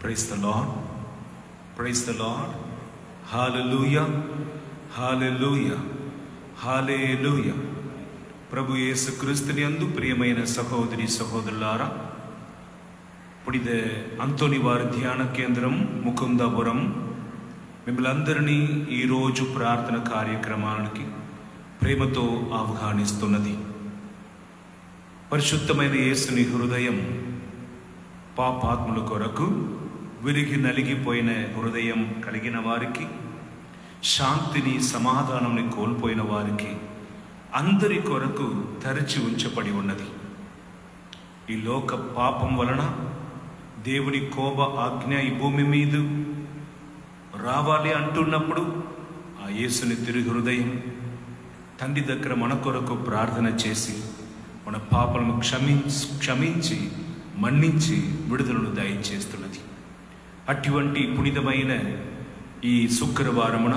Price the lord praise the lord hallelujah hallelujah hallelujah ప్రభు యేసు క్రీస్తుని అందు ప్రియమైన సహోదరి సహోదరులారా పుడిద అంతోని వారి ధ్యాన కేంద్రం ముకుందాపురం మిమ్మల్ని అందరినీ ఈరోజు ప్రార్థన కార్యక్రమానికి ప్రేమతో ఆహ్వానిస్తున్నది పరిశుద్ధమైన యేసుని హృదయం పాపాత్ముల కొరకు విరిగి నలిగిపోయిన హృదయం కలిగిన వారికి శాంతిని సమాధానంని కోల్పోయిన వారికి అందరి కొరకు తెరచి ఉంచబడి ఉన్నది ఈ లోక పాపం వలన దేవుని కోప ఆజ్ఞ ఈ భూమి మీద రావాలి అంటున్నప్పుడు ఆ యేసుని తిరిగి హృదయం తండ్రి దగ్గర మన కొరకు ప్రార్థన చేసి మన పాపలను క్షమించి క్షమించి మన్నించి విడుదలను దయచేస్తున్నది అటువంటి పునితమైన ఈ శుక్రవారమున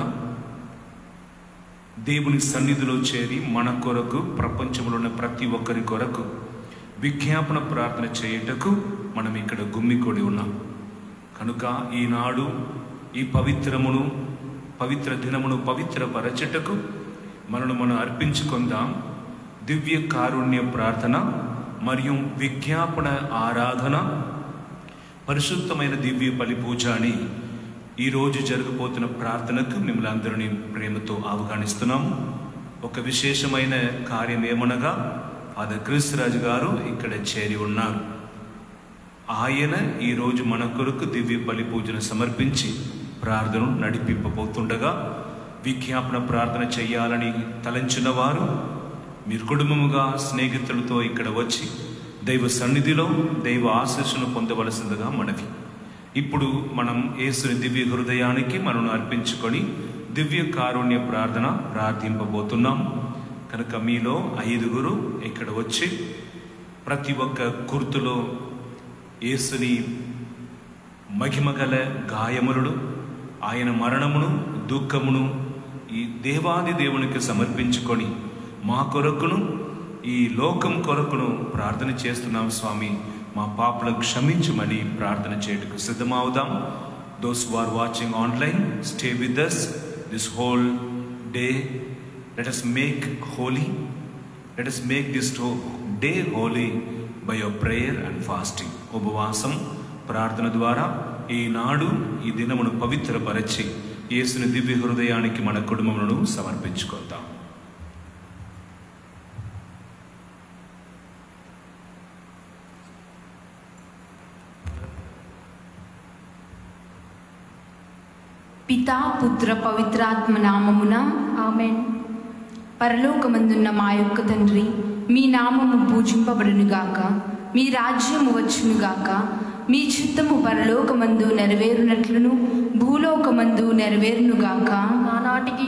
దేవుని సన్నిధిలో చేరి మన కొరకు ప్రపంచంలో ఉన్న ప్రతి ఒక్కరి కొరకు విజ్ఞాపన ప్రార్థన చేయుటకు మనం ఇక్కడ గుమ్మికొడి ఉన్నాం కనుక ఈనాడు ఈ పవిత్రమును పవిత్ర దినమును పవిత్రపరచుటకు మనను మనం అర్పించుకుందాం దివ్య కారుణ్య ప్రార్థన మరియు విజ్ఞాపన ఆరాధన పరిశుద్ధమైన దివ్య బలి పూజ అని ఈరోజు జరగబోతున్న ప్రార్థనకు మిమ్మల్ని అందరినీ ప్రేమతో ఆహ్వానిస్తున్నాము ఒక విశేషమైన కార్యం ఏమనగా ఫాదర్ క్రిస్తురాజు గారు ఇక్కడ చేరి ఉన్నారు ఆయన ఈరోజు మన కొరకు దివ్య బలి పూజను సమర్పించి ప్రార్థనను నడిపింపబోతుండగా విజ్ఞాపన ప్రార్థన చేయాలని తలంచిన వారు మీరు కుటుంబముగా స్నేహితులతో ఇక్కడ వచ్చి దైవ సన్నిధిలో దైవ ఆశీస్సును పొందవలసిందిగా మనవి ఇప్పుడు మనం యేసుని దివ్య హృదయానికి మనను అర్పించుకొని దివ్య కారుణ్య ప్రార్థన ప్రార్థింపబోతున్నాం కనుక మీలో ఐదుగురు ఇక్కడ వచ్చి ప్రతి ఒక్క గుర్తులో యేసుని మహిమగల గాయములను ఆయన మరణమును దుఃఖమును ఈ దేవాది దేవునికి సమర్పించుకొని మా కొరకును ఈ లోకం కొరకును ప్రార్థన చేస్తున్నాం స్వామి మా పాపలను క్షమించమని ప్రార్థన చేయటకు సిద్ధమవుదాం those are watching online stay with us this whole day let us make holy let us make this day holy by your prayer and fasting ఉపవాసం ప్రార్థన ద్వారా ఈనాడు ఈ దినమును పవిత్రపరచి యేసుని దివ్య హృదయానికి మన కుటుంబములను సమర్పించుకుందాం పితా పుత్ర పవిత్రాత్మ నామమున ఆమెన్ పరలోకమందున్న మా యొక్క తండ్రి మీ నామము పూజింపబడునుగాక మీ రాజ్యము వచ్చునుగాక మీ చిత్తము పరలోకమందు నెరవేరునట్లును భూలోకమందు నెరవేరునుగాక ఆనాటికి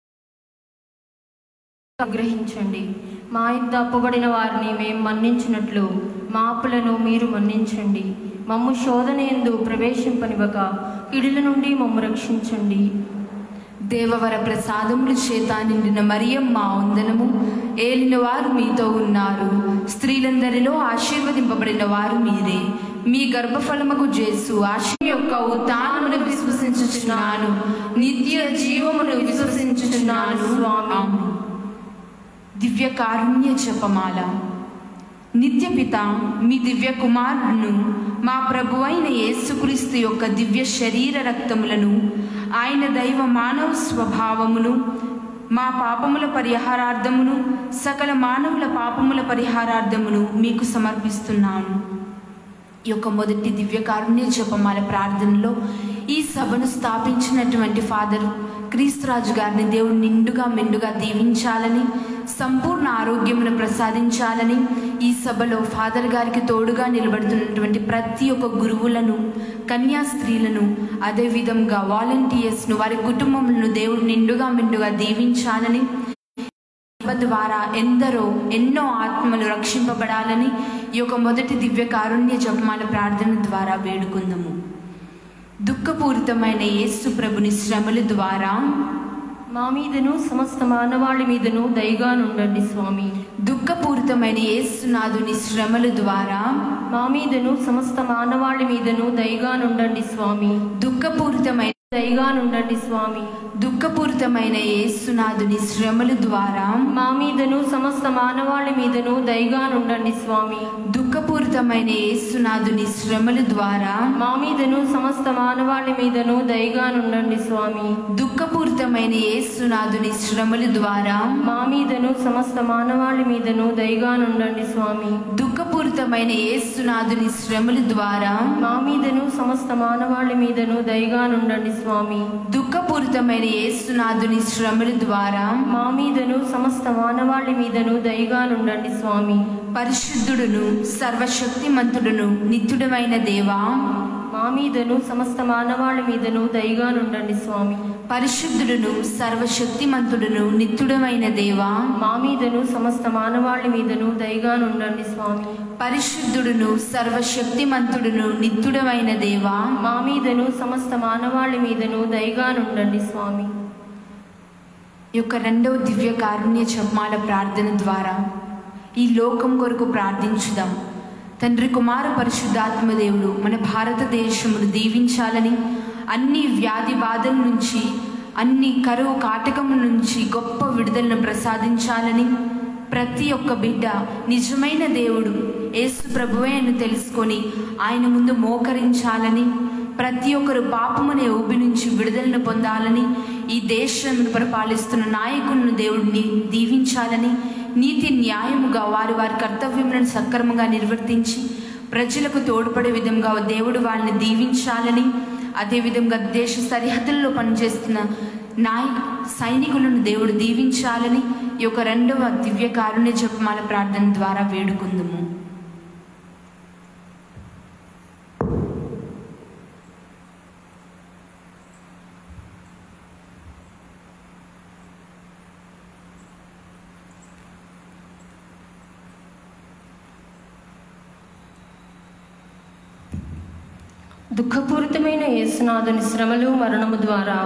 గ్రహించండి మా ఇంత అప్పబడిన వారిని మేము మన్నించినట్లు మా అప్పులను మీరు మన్నించండి మమ్ము శోధన ఎందు ప్రవేశింపనివ్వక ఇడుల నుండి మమ్ము రక్షించండి దేవవర ప్రసాదములు చేత నిండిన మరియమ్మ వందనము ఏలిన వారు మీతో ఉన్నారు స్త్రీలందరిలో ఆశీర్వదింపబడిన వారు మీరే మీ గర్భఫలముకు జేసు ఆశ యొక్క ఉత్థానమును విశ్వసించుచున్నాను నిత్య జీవమును విశ్వసించుచున్నాను స్వామి దివ్య కారుణ్య జపమాల నిత్యపిత మీ దివ్య కుమారుడును మా ప్రభువైన యేసుక్రీస్తు యొక్క దివ్య శరీర రక్తములను ఆయన దైవ మానవ స్వభావమును మా పాపముల పరిహారార్థమును సకల మానవుల పాపముల పరిహారార్థమును మీకు సమర్పిస్తున్నాను ఈ యొక్క మొదటి దివ్య కారుణ్య జపమాల ప్రార్థనలో ఈ సభను స్థాపించినటువంటి ఫాదర్ క్రీస్తురాజు గారిని దేవుడు నిండుగా మెండుగా దీవించాలని సంపూర్ణ ఆరోగ్యమును ప్రసాదించాలని ఈ సభలో ఫాదర్ గారికి తోడుగా నిలబడుతున్నటువంటి ప్రతి ఒక్క గురువులను కన్యా స్త్రీలను అదేవిధంగా వాలంటీర్స్ను వారి కుటుంబములను దేవుడు నిండుగా మెండుగా దీవించాలని సభ ద్వారా ఎందరో ఎన్నో ఆత్మలు రక్షింపబడాలని ఈ యొక్క మొదటి దివ్య కారుణ్య జపమాల ప్రార్థన ద్వారా వేడుకుందాము దుఃఖపూరితమైన యేసు ప్రభుని శ్రమల ద్వారా మా మీదను సమస్త మానవాళి మీదను దయగా నుండండి స్వామి దుఃఖపూరితమైన యేసునాథుని శ్రమల ద్వారా మా మీదను సమస్త మానవాళి మీదను దయగా నుండండి స్వామి దుఃఖపూరితమైన దయగా నుండండి స్వామి దుఃఖపూరితమైన యేసునాథుని శ్రమల ద్వారా మా మీదను సమస్త మానవాళి మీదను దయగా నుండండి స్వామి దుఃఖపూరితమైన యేసునాథుని శ్రమల ద్వారా మా మీదను సమస్త మానవాళి మీదను దయగా నుండండి స్వామి దుఃఖపూరితమైన యేసునాథుని శ్రమల ద్వారా మా మీదను సమస్త మానవాళి మీదను దయగా నుండండి స్వామి దుఃఖపూరితమైన యేసునాథుని శ్రమల ద్వారా మా మీదను సమస్త మానవాళి మీదను దయగా నుండండి స్వామి దుఃఖపూరితమైన యేసునాథుని శ్రమల ద్వారా మా మీదను సమస్త మానవాళి మీదను దయగా నుండండి స్వామి పరిశుద్ధుడును సర్వశక్తిమంతుడును నిత్యుడమైన దేవా మా మీదను సమస్త మానవాళి మీదను దయగా నుండండి స్వామి పరిశుద్ధుడును సర్వశక్తిమంతుడును నిత్యుడమైన దేవా మా మీదను సమస్త మానవాళి మీదను దయగా నుండండి స్వామి పరిశుద్ధుడును సర్వశక్తిమంతుడును నిత్యుడమైన దేవా మా మీదను సమస్త మానవాళి మీదను దయగా నుండండి స్వామి ఈ యొక్క రెండవ దివ్య కారుణ్య జపమాల ప్రార్థన ద్వారా ఈ లోకం కొరకు ప్రార్థించుదాం తండ్రి కుమార పరిశుద్ధాత్మ దేవుడు మన భారతదేశమును దీవించాలని అన్ని వ్యాధి బాధల నుంచి అన్ని కరువు కాటకముల నుంచి గొప్ప విడుదలను ప్రసాదించాలని ప్రతి ఒక్క బిడ్డ నిజమైన దేవుడు యేసు ప్రభువే అని తెలుసుకొని ఆయన ముందు మోకరించాలని ప్రతి ఒక్కరు పాపమనే ఊబి నుంచి విడుదలను పొందాలని ఈ దేశంను పరిపాలిస్తున్న నాయకులను దేవుడిని దీవించాలని నీతి న్యాయముగా వారి వారి కర్తవ్యములను సక్రమంగా నిర్వర్తించి ప్రజలకు తోడ్పడే విధంగా దేవుడు వాళ్ళని దీవించాలని అదేవిధంగా దేశ సరిహద్దుల్లో పనిచేస్తున్న నాయ సైనికులను దేవుడు దీవించాలని ఈ యొక్క రెండవ దివ్య కారుణ్య జపమాల ప్రార్థన ద్వారా వేడుకుందుము దుఃఖపూరితమైన యేసునాథుని శ్రమలు మరణము ద్వారా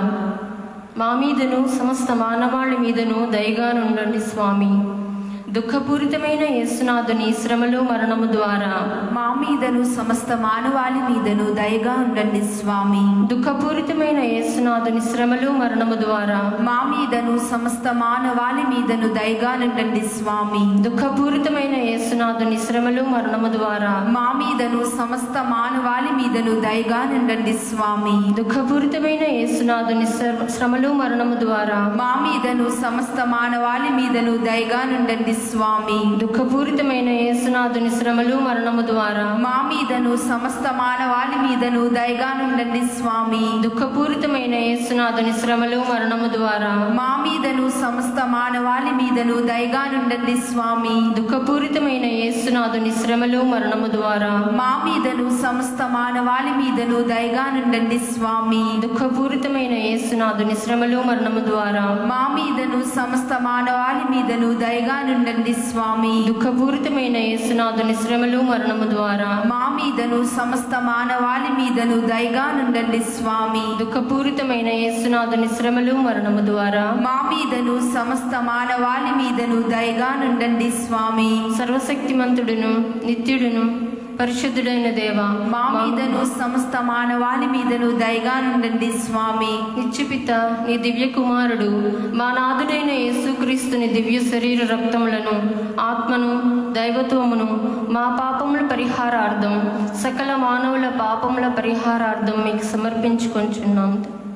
మా మీదను సమస్త మానవాళి మీదను దయగా నుండండి స్వామి దుఃఖపూరితమైన యేసునాథుని శ్రమలు మరణము ద్వారా మా మీదను సమస్త మానవాళి మీదను దయగా ఉండండి స్వామి దుఃఖపూరితమైన యేసునాథుని శ్రమలు మరణము ద్వారా మా మీదను సమస్త మానవాళి మీదను దయగా ఉండండి స్వామి దుఃఖపూరితమైన యేసునాథుని శ్రమలు మరణము ద్వారా మా మీదను సమస్త మానవాళి మీదను దయగా ఉండండి స్వామి దుఃఖపూరితమైన యేసునాథుని శ్ర- శ్రమలు మరణము ద్వారా మా మీదను సమస్త మానవాళి మీదను దయగా ఉండండి స్వామి దుఃఖపూరితమైన యేసునాథుని శ్రమలు మరణము ద్వారా మా మీదను సమస్త మానవాళి మీదను దయగా ఉండండి స్వామి దుఃఖపూరితమైన యేసునాథుని శ్రమలు మరణము ద్వారా మా మీదను సమస్త మానవాళి మీదను దయగా ఉండండి స్వామి దుఃఖపూరితమైన యేసునాథుని శ్రమలు మరణము ద్వారా మా మీదను సమస్త మానవాళి మీదను దయగా ఉండండి స్వామి దుఃఖపూరితమైన యేసునాథుని శ్రమలు మరణము ద్వారా మా మీదను సమస్త మానవాళి మీదను దయగా ఉండండి స్వామి దుఃఖపూరితమైన యేసునాథుని శ్రమలు మరణము ద్వారా మా మీదను సమస్త మానవాళి మీదను దయగా ఉండండి స్వామి దుఃఖపూరితమైన యేసునాథుని శ్రమలు మరణము ద్వారా మా మీదను సమస్త మానవాళి మీదను దయగా ఉండండి స్వామి సర్వశక్తిమంతుడును నిత్యుడును పరిశుద్ధుడైన దేవ మా మీదను సమస్త మానవాళి మీదను దయగా ఉండండి స్వామి నిత్యపిత నీ దివ్య కుమారుడు మా నాథుడైన యేసుక్రీస్తుని దివ్య శరీర రక్తములను ఆత్మను దైవత్వమును మా పాపముల పరిహారార్థం సకల మానవుల పాపముల పరిహారార్థం మీకు సమర్పించుకొంచున్నాం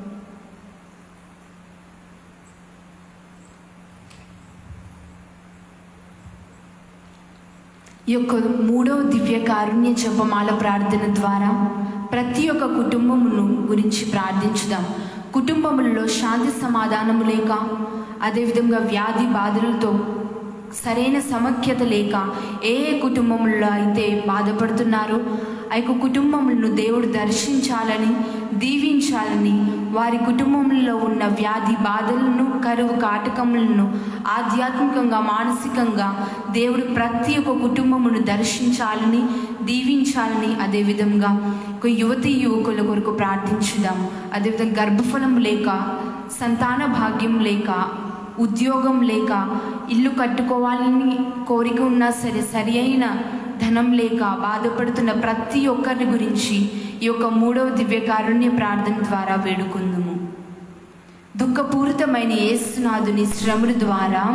ఈ యొక్క మూడవ దివ్య కారుణ్య జపమాల ప్రార్థన ద్వారా ప్రతి ఒక్క కుటుంబమును గురించి ప్రార్థించుదాం కుటుంబములలో శాంతి సమాధానము లేక అదేవిధంగా వ్యాధి బాధలతో సరైన సమైక్యత లేక ఏ ఏ కుటుంబములలో అయితే బాధపడుతున్నారో ఆ యొక్క కుటుంబములను దేవుడు దర్శించాలని దీవించాలని వారి కుటుంబంలో ఉన్న వ్యాధి బాధలను కరువు కాటకములను ఆధ్యాత్మికంగా మానసికంగా దేవుడు ప్రతి ఒక్క కుటుంబమును దర్శించాలని దీవించాలని అదేవిధంగా ఒక యువతి యువకుల కొరకు ప్రార్థించుదాం అదేవిధంగా గర్భఫలం లేక సంతాన భాగ్యం లేక ఉద్యోగం లేక ఇల్లు కట్టుకోవాలని కోరిక ఉన్నా సరే సరి అయిన ధనం లేక బాధపడుతున్న ప్రతి ఒక్కరిని గురించి ఈ యొక్క మూడవ దివ్య కారుణ్య ప్రార్థన ద్వారా వేడుకుందుము దుఃఖపూరితమైన యేసునాథుని శ్రమల ద్వారా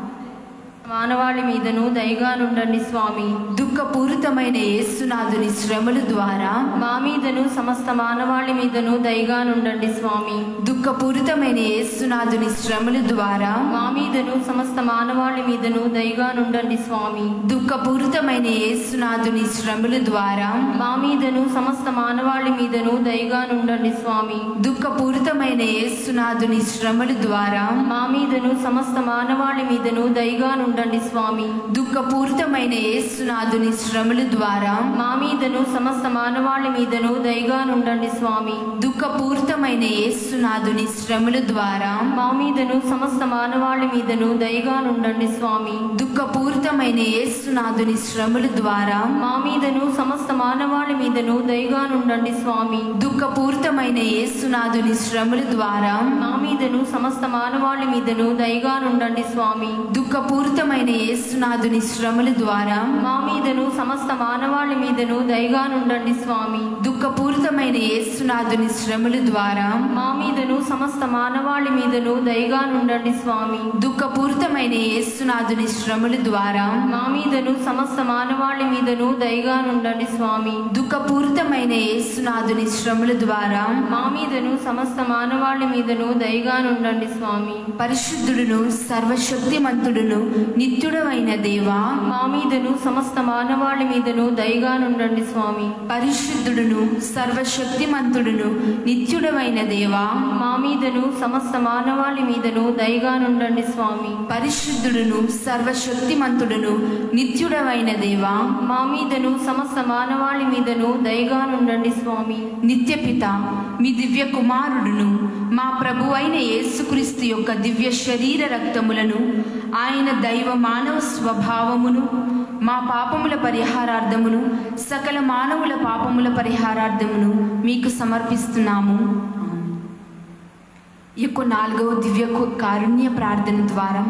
మానవాళి మీదను దయగా నుండండి స్వామి దుఃఖపూరితమైన యేసునాథుని శ్రమల ద్వారా మా మీదను సమస్త మానవాళి మీదను దయగా నుండండి స్వామి దుఃఖపూరితమైన యేసునాథుని శ్రమల ద్వారా మా మీదను సమస్త మానవాళి మీదను దయగా నుండండి స్వామి దుఃఖపూరితమైన యేసునాథుని శ్రమల ద్వారా మా మీదను సమస్త మానవాళి మీదను దయగా నుండండి స్వామి దుఃఖపూరితమైన యేసునాథుని శ్రమల ద్వారా మా మీదను సమస్త మానవాళి మీదను దయగా నుండండి స్వామి దుఃఖపూరితమైన యేసునాథుని శ్రమల ద్వారా మా మీదను సమస్త మానవాళి మీదను దయగా నుండండి స్వామి దుఃఖపూరితమైన యేసునాథుని శ్రమల ద్వారా మా మీదను సమస్త మానవాళి మీదను దయగా నుండండి స్వామి దుఃఖపూరితమైన యేసునాథుని శ్రమల ద్వారా మా మీదను సమస్త మానవాళి మీదను దయగా నుండండి స్వామి దుఃఖపూరితమైన యేసునాథుని శ్రమల ద్వారా మా మీదను సమస్త మానవాళి మీదను దయగా నుండండి స్వామి దుఃఖపూరితమైన యేసునాథుని శ్రమల ద్వారా మా మీదను సమస్త మానవాళి మీదను దయగా నుండండి స్వామి దుఃఖపూరితమైన యేసునాథుని శ్రమల ద్వారా మా మీదను సమస్త మానవాళి మీదను దయగా నుండండి స్వామి దుఃఖపూరితమైన యేసునాథుని శ్రమల ద్వారా మా మీదను సమస్త మానవాళి మీదను దయగా నుండండి స్వామి దుఃఖపూరితమైన యేసునాథుని శ్రమల ద్వారా మా మీదను సమస్త మానవాళి మీదను దయగా నుండండి స్వామి పరిశుద్ధుడును సర్వశక్తిమంతుడును నిత్యుడవైన దేవా మా మీదను సమస్త మానవాళి మీదను దయగా నుండండి స్వామి పరిశుద్ధుడును సర్వశక్తిమంతుడును నిత్యుడవైన దేవా మా మీదను సమస్త మానవాళి మీదను దయగా నుండండి స్వామి పరిశుద్ధుడును సర్వశక్తిమంతుడును నిత్యుడవైన దేవా మా మీదను సమస్త మానవాళి మీదను దయగా నుండండి స్వామి నిత్యపిత మీ దివ్య కుమారుడును మా ప్రభు అయిన యేసుక్రీస్తు యొక్క దివ్య శరీర రక్తములను ఆయన దైవ మానవ స్వభావమును మా పాపముల పరిహారార్థమును సకల మానవుల పాపముల పరిహారార్థమును మీకు సమర్పిస్తున్నాము ఈ యొక్క నాలుగవ దివ్య కు- కారుణ్య ప్రార్థన ద్వారా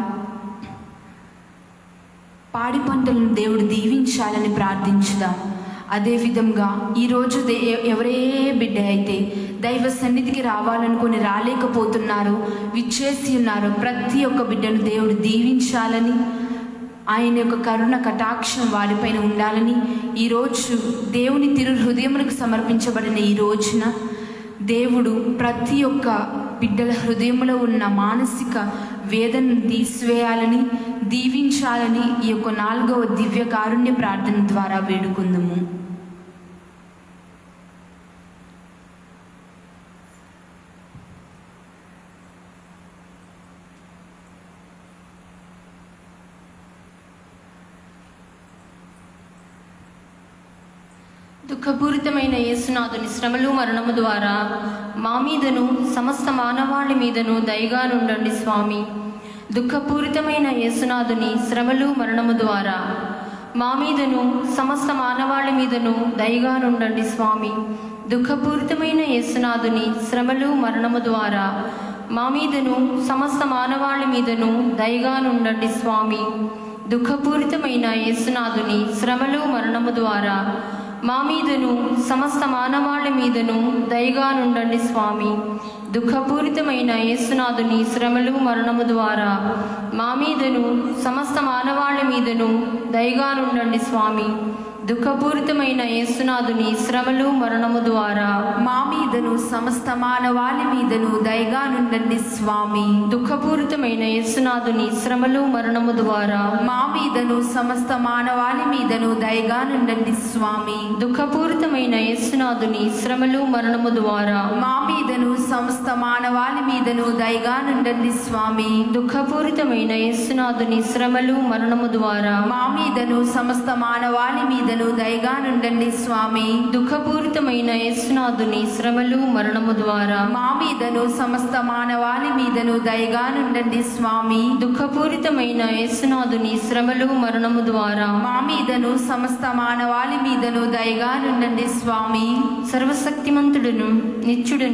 పాడి పంటలను దేవుడు దీవించాలని ప్రార్థించుదాం అదేవిధంగా ఈరోజు దే ఎవరే బిడ్డ అయితే దైవ సన్నిధికి రావాలనుకుని రాలేకపోతున్నారో విచ్చేసి ఉన్నారో ప్రతి ఒక్క బిడ్డను దేవుడు దీవించాలని ఆయన యొక్క కరుణ కటాక్షం వారిపైన ఉండాలని ఈరోజు దేవుని తిరు హృదయములకు సమర్పించబడిన ఈ రోజున దేవుడు ప్రతి ఒక్క బిడ్డల హృదయంలో ఉన్న మానసిక వేదనను తీసివేయాలని దీవించాలని ఈ యొక్క నాలుగవ దివ్య కారుణ్య ప్రార్థన ద్వారా వేడుకుందాము దుఃఖపూరితమైన యేసునాథుని శ్రమలు మరణము ద్వారా మా మీదను సమస్త మానవాళి మీదను దయగా నుండండి స్వామి దుఃఖపూరితమైన యేసునాథుని శ్రమలు మరణము ద్వారా మా మీదను సమస్త మానవాళి మీదను దయగా నుండండి స్వామి దుఃఖపూరితమైన యేసునాథుని శ్రమలు మరణము ద్వారా మా మీదను సమస్త మానవాళి మీదను దయగా నుండండి స్వామి దుఃఖపూరితమైన యేసునాథుని శ్రమలు మరణము ద్వారా మా మీదను సమస్త మానవాళి మీదను దయగా నుండండి స్వామి దుఃఖపూరితమైన యేసునాథుని శ్రమలు మరణము ద్వారా మా మీదను సమస్త మానవాళి మీదను దయగా నుండండి స్వామి దుఃఖపూరితమైన యేసునాథుని శ్రమలు మరణము ద్వారా మా మీదను సమస్త మానవాళి మీదను దయగా నుండండి స్వామి దుఃఖపూరితమైన యేసునాథుని శ్రమలు మరణము ద్వారా మా మీదను సమస్త మానవాళి మీదను దయగా నుండండి స్వామి దుఃఖపూరితమైన యేసునాథుని శ్రమలు మరణము ద్వారా మా మీదను సమస్త మానవాళి మీదను దయగా నుండండి స్వామి దుఃఖపూరితమైన యేసునాథుని శ్రమలు మరణము ద్వారా మా మీదను సమస్త మానవాళి మీదను దయగా నుండండి స్వామి దుఃఖపూరితమైన యేసునాథుని శ్రమలు మరణము ద్వారా మా మీదను సమస్త మానవాళి మీదను దయగా నుండండి స్వామి దుఃఖపూరితమైన యేసునాథుని శ్రమలు మరణము ద్వారా మా మీదను సమస్త మానవాళి మీదను దయగా నుండండి స్వామి సర్వశక్తిమంతుడును నిత్యుడును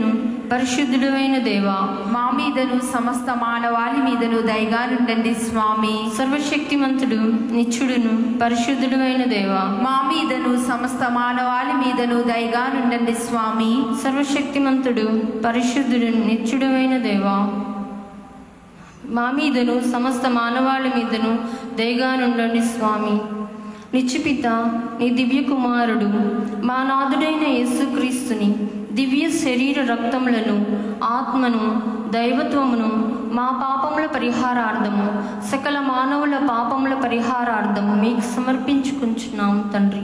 పరిశుద్ధుడైన దేవా మా మీదను సమస్త మానవాళి మీదను దయగానుండండి స్వామి సర్వశక్తిమంతుడు నిత్యుడును పరిశుద్ధుడైన దేవా మా మీదను సమస్త మానవాళి మీదను దయగానుండండి స్వామి సర్వశక్తిమంతుడు పరిశుద్ధుడు నిత్యుడమైన దేవా మా మీదను సమస్త మానవాళి మీదను దయగానుండండి స్వామి నిచ్చిపిత నీ దివ్య కుమారుడు మా నాథుడైన యేసుక్రీస్తుని దివ్య శరీర రక్తములను ఆత్మను దైవత్వమును మా పాపముల పరిహారార్థము సకల మానవుల పాపముల పరిహారార్థము మీకు సమర్పించుకుంటున్నాం తండ్రి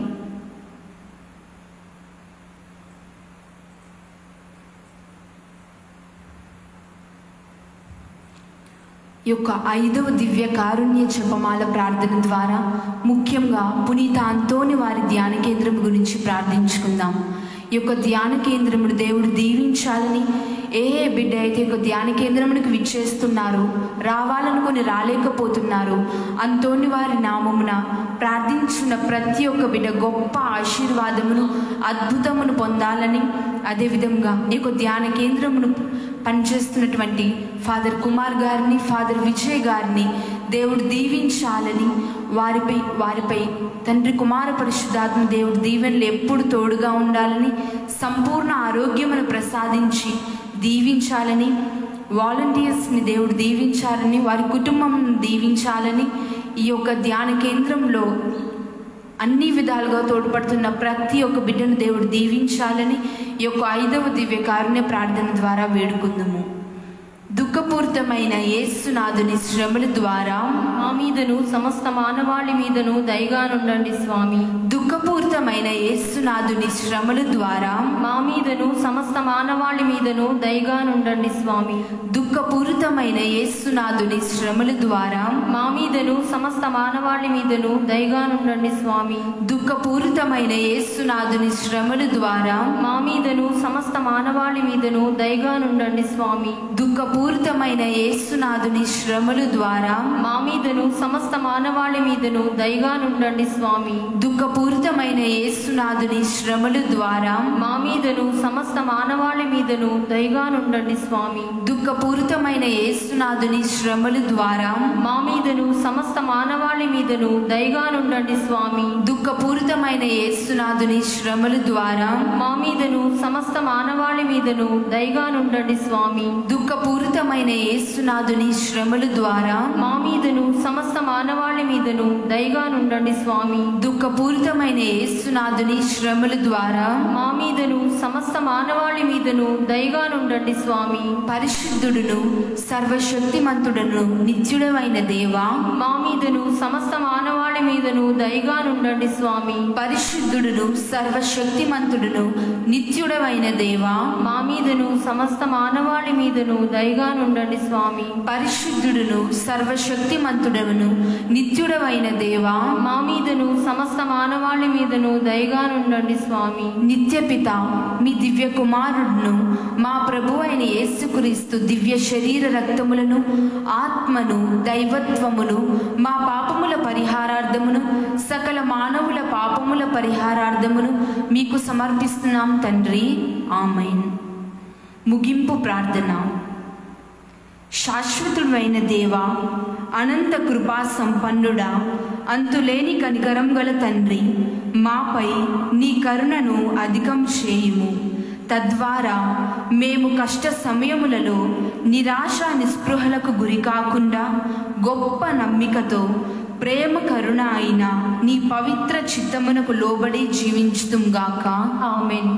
ఈ యొక్క ఐదవ దివ్య కారుణ్య జపమాల ప్రార్థన ద్వారా ముఖ్యంగా పునీత అంతోని వారి ధ్యాన కేంద్రం గురించి ప్రార్థించుకుందాం ఈ యొక్క ధ్యాన కేంద్రమును దేవుడు దీవించాలని ఏ ఏ బిడ్డ అయితే ఈ యొక్క ధ్యాన కేంద్రమునికి విచ్చేస్తున్నారు రావాలనుకొని రాలేకపోతున్నారు అంతోని వారి నామమున ప్రార్థించున్న ప్రతి ఒక్క బిడ్డ గొప్ప ఆశీర్వాదమును అద్భుతమును పొందాలని అదేవిధంగా ఈ యొక్క ధ్యాన కేంద్రమును పనిచేస్తున్నటువంటి ఫాదర్ కుమార్ గారిని ఫాదర్ విజయ్ గారిని దేవుడు దీవించాలని వారిపై వారిపై తండ్రి కుమార పరిశుద్ధాత్మ దేవుడు దీవెనలు ఎప్పుడు తోడుగా ఉండాలని సంపూర్ణ ఆరోగ్యమును ప్రసాదించి దీవించాలని వాలంటీర్స్ని దేవుడు దీవించాలని వారి కుటుంబం దీవించాలని ఈ యొక్క ధ్యాన కేంద్రంలో అన్ని విధాలుగా తోడ్పడుతున్న ప్రతి ఒక్క బిడ్డను దేవుడు దీవించాలని ఈ యొక్క ఐదవ దివ్య కారుణ్య ప్రార్థన ద్వారా వేడుకుందాము దుఃఖపూరితమైన యేసునాథుని శ్రమల ద్వారా మా మీదను సమస్త మానవాళి మీదను దయగానుండండి స్వామి దుఃఖపూరితమైన యేసునాథుని శ్రమల ద్వారా మా మీదను సమస్త మానవాళి మీదను దయగానుండండి స్వామి దుఃఖపూరితమైన యేసునాథుని శ్రమల ద్వారా మా మీదను సమస్త మానవాళి మీదను దయగానుండండి స్వామి దుఃఖపూరితమైన యేసునాథుని శ్రమల ద్వారా మా మీదను సమస్త మానవాళి మీదను దయగానుండండి స్వామి దుఃఖపూరితమైన యేసునాథుని శ్రమల ద్వారా మా మీదను సమస్త మానవాళి మీదను దయగానుండండి స్వామి దుఃఖపూరితమైన యేసునాథుని శ్రమల ద్వారా మా మీదను సమస్త మానవాళి మీదను దయగానుండండి స్వామి దుఃఖపూరితమైన యేసునాథుని శ్రమల ద్వారా మా మీదను సమస్త మానవాళి మీదను దయగానుండండి స్వామి దుఃఖపూరితమైన యేసునాథుని శ్రమల ద్వారా మా మీదను సమస్త మానవాళి మీదను దయగానుండండి స్వామి దుఃఖపూరితమైన యేసునాథుని శ్రమల ద్వారా మా మీదను సమస్త మానవాళి మీదను దయగానుండండి స్వామి దుఃఖపూరితమైన యేసునాథుని శ్రమల ద్వారా మా మీదను సమస్త మానవాళి మీదను దయగానుండండి స్వామి పరిశుద్ధుడును సర్వశక్తిమంతుడును నిత్యుడమైన దేవా మా మీదను సమస్త మానవాళి మీదను దయగానుండండి స్వామి పరిశుద్ధుడును సర్వశక్తిమంతుడును నిత్యుడమైన దేవా మా మీదను సమస్త మానవాళి మీదను దయగానుండండి స్వామి పరిశుద్ధుడును సర్వశక్తిమంతుడను నిత్యుడవైన దేవా మా మీదను సమస్త మానవాళి మీదను దయగానుండండి స్వామి నిత్యపిత మీ దివ్య కుమారుడును మా ప్రభు అయిన యేసుక్రీస్తు దివ్య శరీర రక్తములను ఆత్మను దైవత్వమును మా పాపముల పరిహారార్థమును సకల మానవుల పాపముల పరిహారార్థమును మీకు సమర్పిస్తున్నాం తండ్రి ఆమెన్ ముగింపు ప్రార్థన శాశ్వతుడైన దేవా అనంత కృపా సంపన్నుడా అంతులేని కనికరం గల తండ్రి మాపై నీ కరుణను అధికం చేయుము తద్వారా మేము కష్ట సమయములలో నిరాశ నిస్పృహలకు గురి కాకుండా గొప్ప నమ్మికతో ప్రేమ కరుణ అయిన నీ పవిత్ర చిత్తమునకు లోబడి జీవించుతుం గాక amen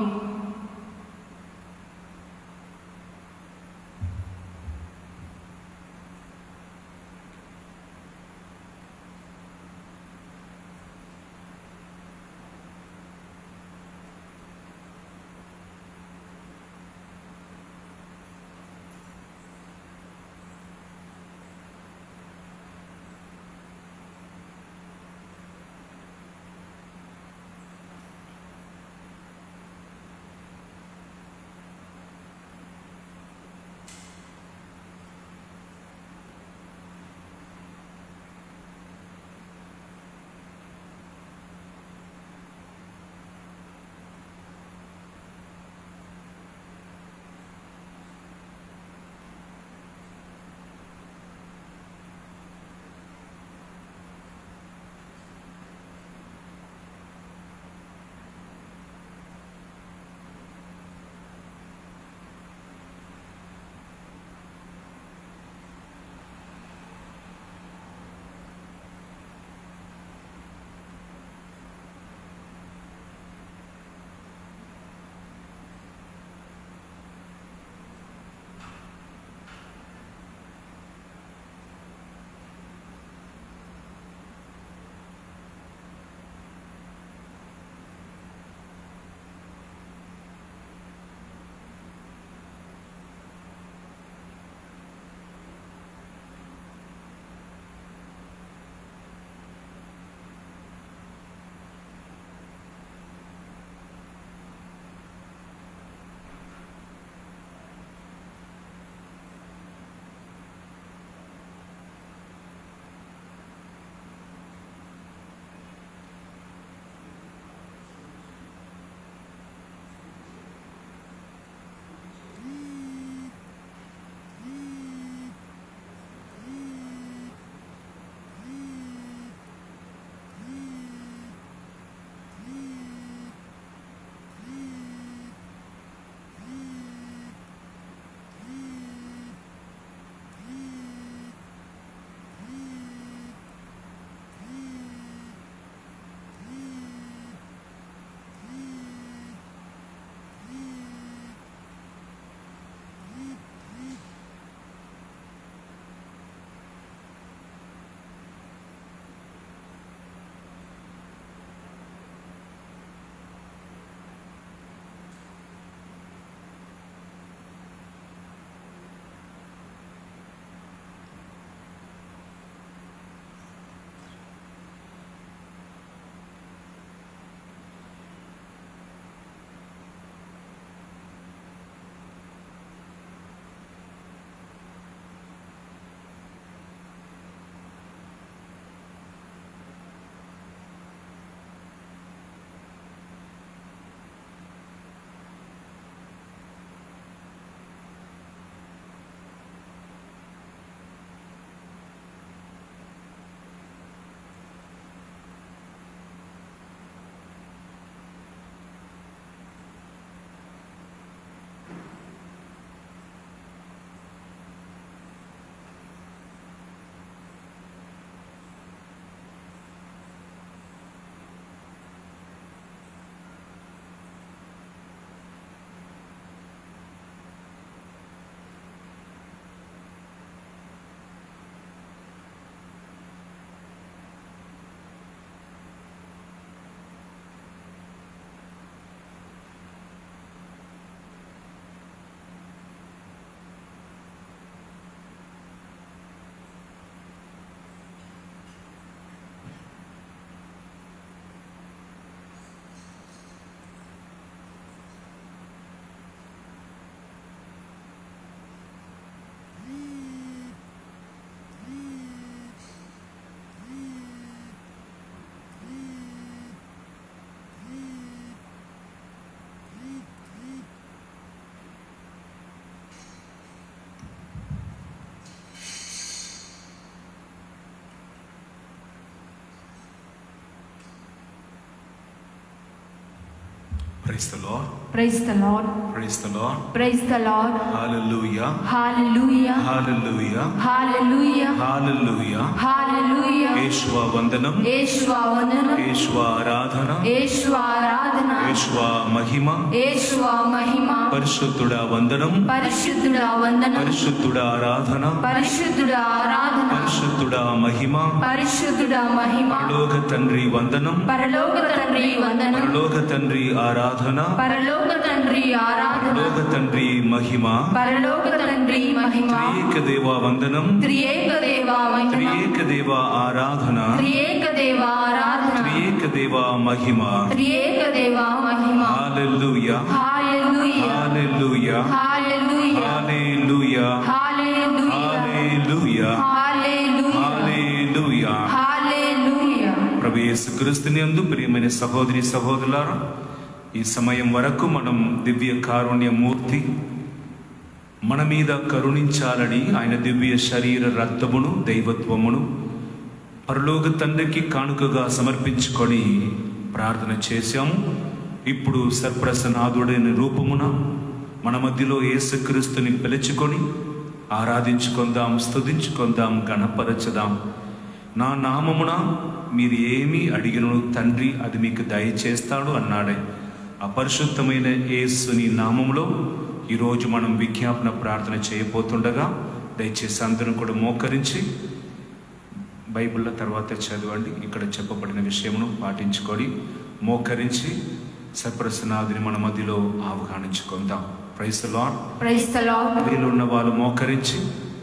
praise the lord praise the lord praise the lord praise the lord hallelujah hallelujah hallelujah hallelujah hallelujah hallelujah యేషువ వందనం యేషువా వందనం యేషువ ఆరాధన యేషువా ఆరాధన యేషువ మహిమ యేషువా మహిమ పరిశుద్ధుడా వందనం పరిశుద్ధుడా వందనం పరిశుద్ధుడా ఆరాధన పరిశుద్ధుడా ఆరాధన పరిశుద్ధుడా మహిమ పరిశుద్ధుడా మహిమ పరలోక తండ్రి వందనం పరలోక తండ్రి వందనం పరలోక తండ్రి ఆరాధన పరలోక తండ్రి ఆరాధన పరలోక తండ్రి మహిమ పరలోక తండ్రి మహిమ త్రియేక దేవ వందనం త్రియేక దేవా మహిమ త్రియేక దేవ ఆరాధన త్రియేక దేవా ఆరాధన త్రియేక దేవ మహిమ త్రియేక దేవా మహిమ హల్లెలూయా hallelujah hallelujah hallelujah hallelujah hallelujah hallelujah hallelujah hallelujah హల్లెలూయా ప్రభు యేసుక్రీస్తుని యందు ప్రియమైన సహోదరి సహోదరులారా ఈ సమయం వరకు మనం దివ్య కారుణ్య మూర్తి మన మీద కరుణించాలని ఆయన దివ్య శరీర రక్తమును దైవత్వమును పరలోక తండ్రికి కానుకగా సమర్పించుకొని ప్రార్థన చేశాము ఇప్పుడు సర్ప్రసనాథుడైన రూపమున మన మధ్యలో యేసుక్రీస్తుని పిలుచుకొని ఆరాధించుకుందాం స్తుతించుకుందాం గణపరచదాం నా నామమున మీరు ఏమి అడిగినను తండ్రి అది మీకు దయచేస్తాడు అన్నాడే అపరిశుద్ధమైన యేసుని నామములో ఈరోజు మనం విజ్ఞాపన ప్రార్థన చేయబోతుండగా దయచేసి అందరూ కూడా మోకరించి బైబిల్లో తర్వాత చదవండి ఇక్కడ చెప్పబడిన విషయమును పాటించుకొని మోకరించి సర్ప్రసనాథుని మన మధ్యలో అవగాహించుకుందాం praise lord praise the lord వీళ్ళు ఉన్న వాళ్ళు మోకరించి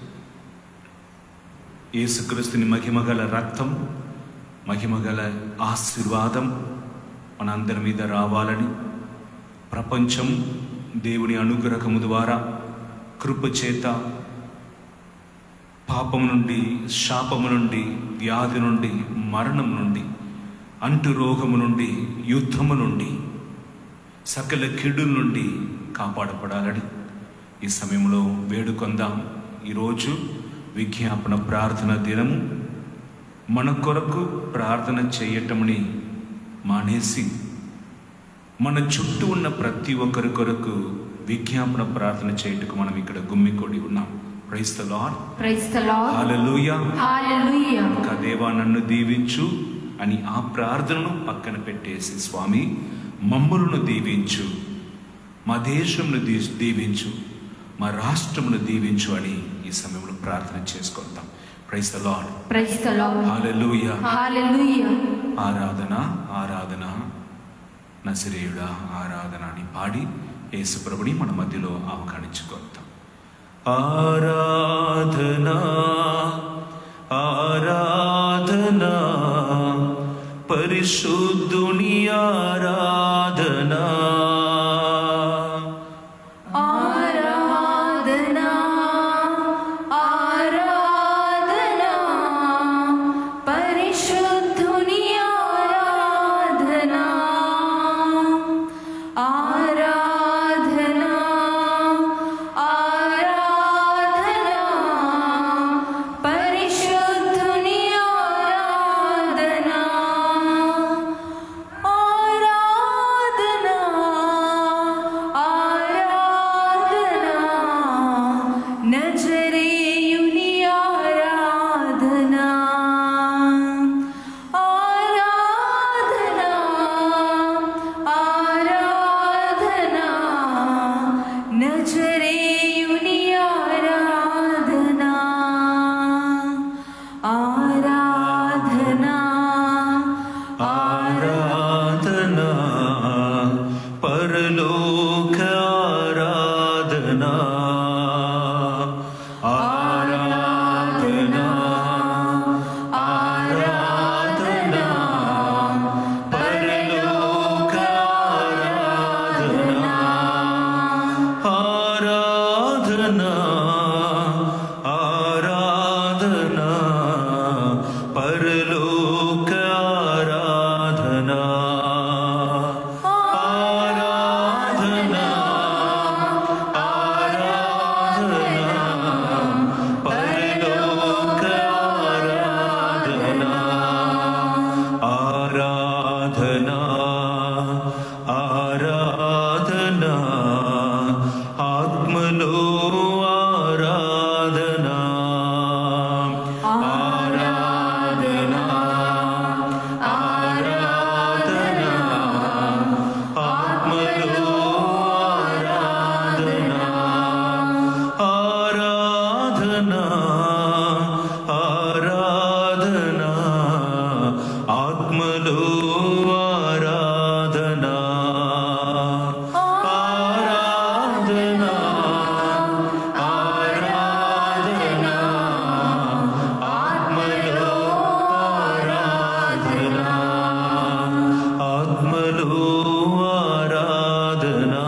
యేసుక్రీస్తుని మహిమగల రక్తం మహిమగల ఆశీర్వాదం మనందరి మీద రావాలని ప్రపంచం దేవుని అనుగ్రహము ద్వారా కృప చేత పాపము నుండి శాపము నుండి వ్యాధి నుండి మరణం నుండి అంటు రోగము నుండి యుద్ధము నుండి సకల కిడుల నుండి కాపాడపడాలని ఈ సమయంలో వేడుకొందాం ఈరోజు విజ్ఞాపన ప్రార్థన దినము మన కొరకు ప్రార్థన చేయటంని మానేసి మన చుట్టూ ఉన్న ప్రతి ఒక్కరి కొరకు విజ్ఞాపన ప్రార్థన చేయటకు మనం ఇక్కడ గుమ్మికొడి ఉన్నాం praise the lord praise the lord hallelujah hallelujah ఇంకా దేవా నన్ను దీవించు అని ఆ ప్రార్థనను పక్కన పెట్టేసి స్వామి మమ్ములను దీవించు మా దేశంను దీ దీవించు మా రాష్ట్రమును దీవించు అని ఈ సమయంలో ప్రార్థన చేసుకుందాం praise the lord praise the lord hallelujah hallelujah ఆరాధన ఆరాధన నసిరేయుడా ఆరాధన అని పాడి యేసుప్రభుని మన మధ్యలో అవగాహించుకుందాం ఆరాధనా ఆరాధనా పరిశుద్ధుని ఆరాధనా ఆరాధనా ఆరాధనా పరిశుద్ధుని ఆరాధనా ఆరాధనా ఆరాధనా పరిశుద్ధుని ఆరాధనా ఆరాధనా ఆత్మలో ఆరాధనా ఆరాధనా ఆరాధనా ఆత్మలో ఆరాధనా ఆత్మలో ఆరాధనా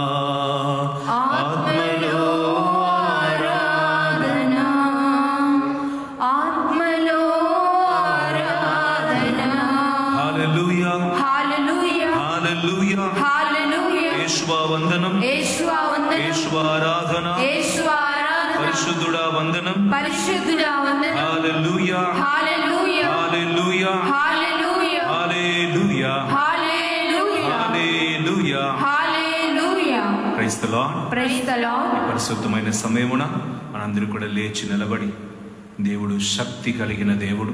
ఆత్మలో ఆరాధన ఆత్మలో ఆరాధన హల్లెలూయా హల్లెలూయా హల్లెలూయా హల్లెలూయా యేషువా వందనం యేషువా వందనం యేషువా ఆరాధన యేషువా ఆరాధన పరిశుద్ధుడా వందనం పరిశుద్ధుడా వందనం hallelujah hallelujah hallelujah hallelujah hallelujah hallelujah hallelujah hallelujah praise the lord praise the lord పరిశుద్ధమైన సమయమున మనందరూ కూడా లేచి నిలబడి దేవుడు శక్తి కలిగిన దేవుడు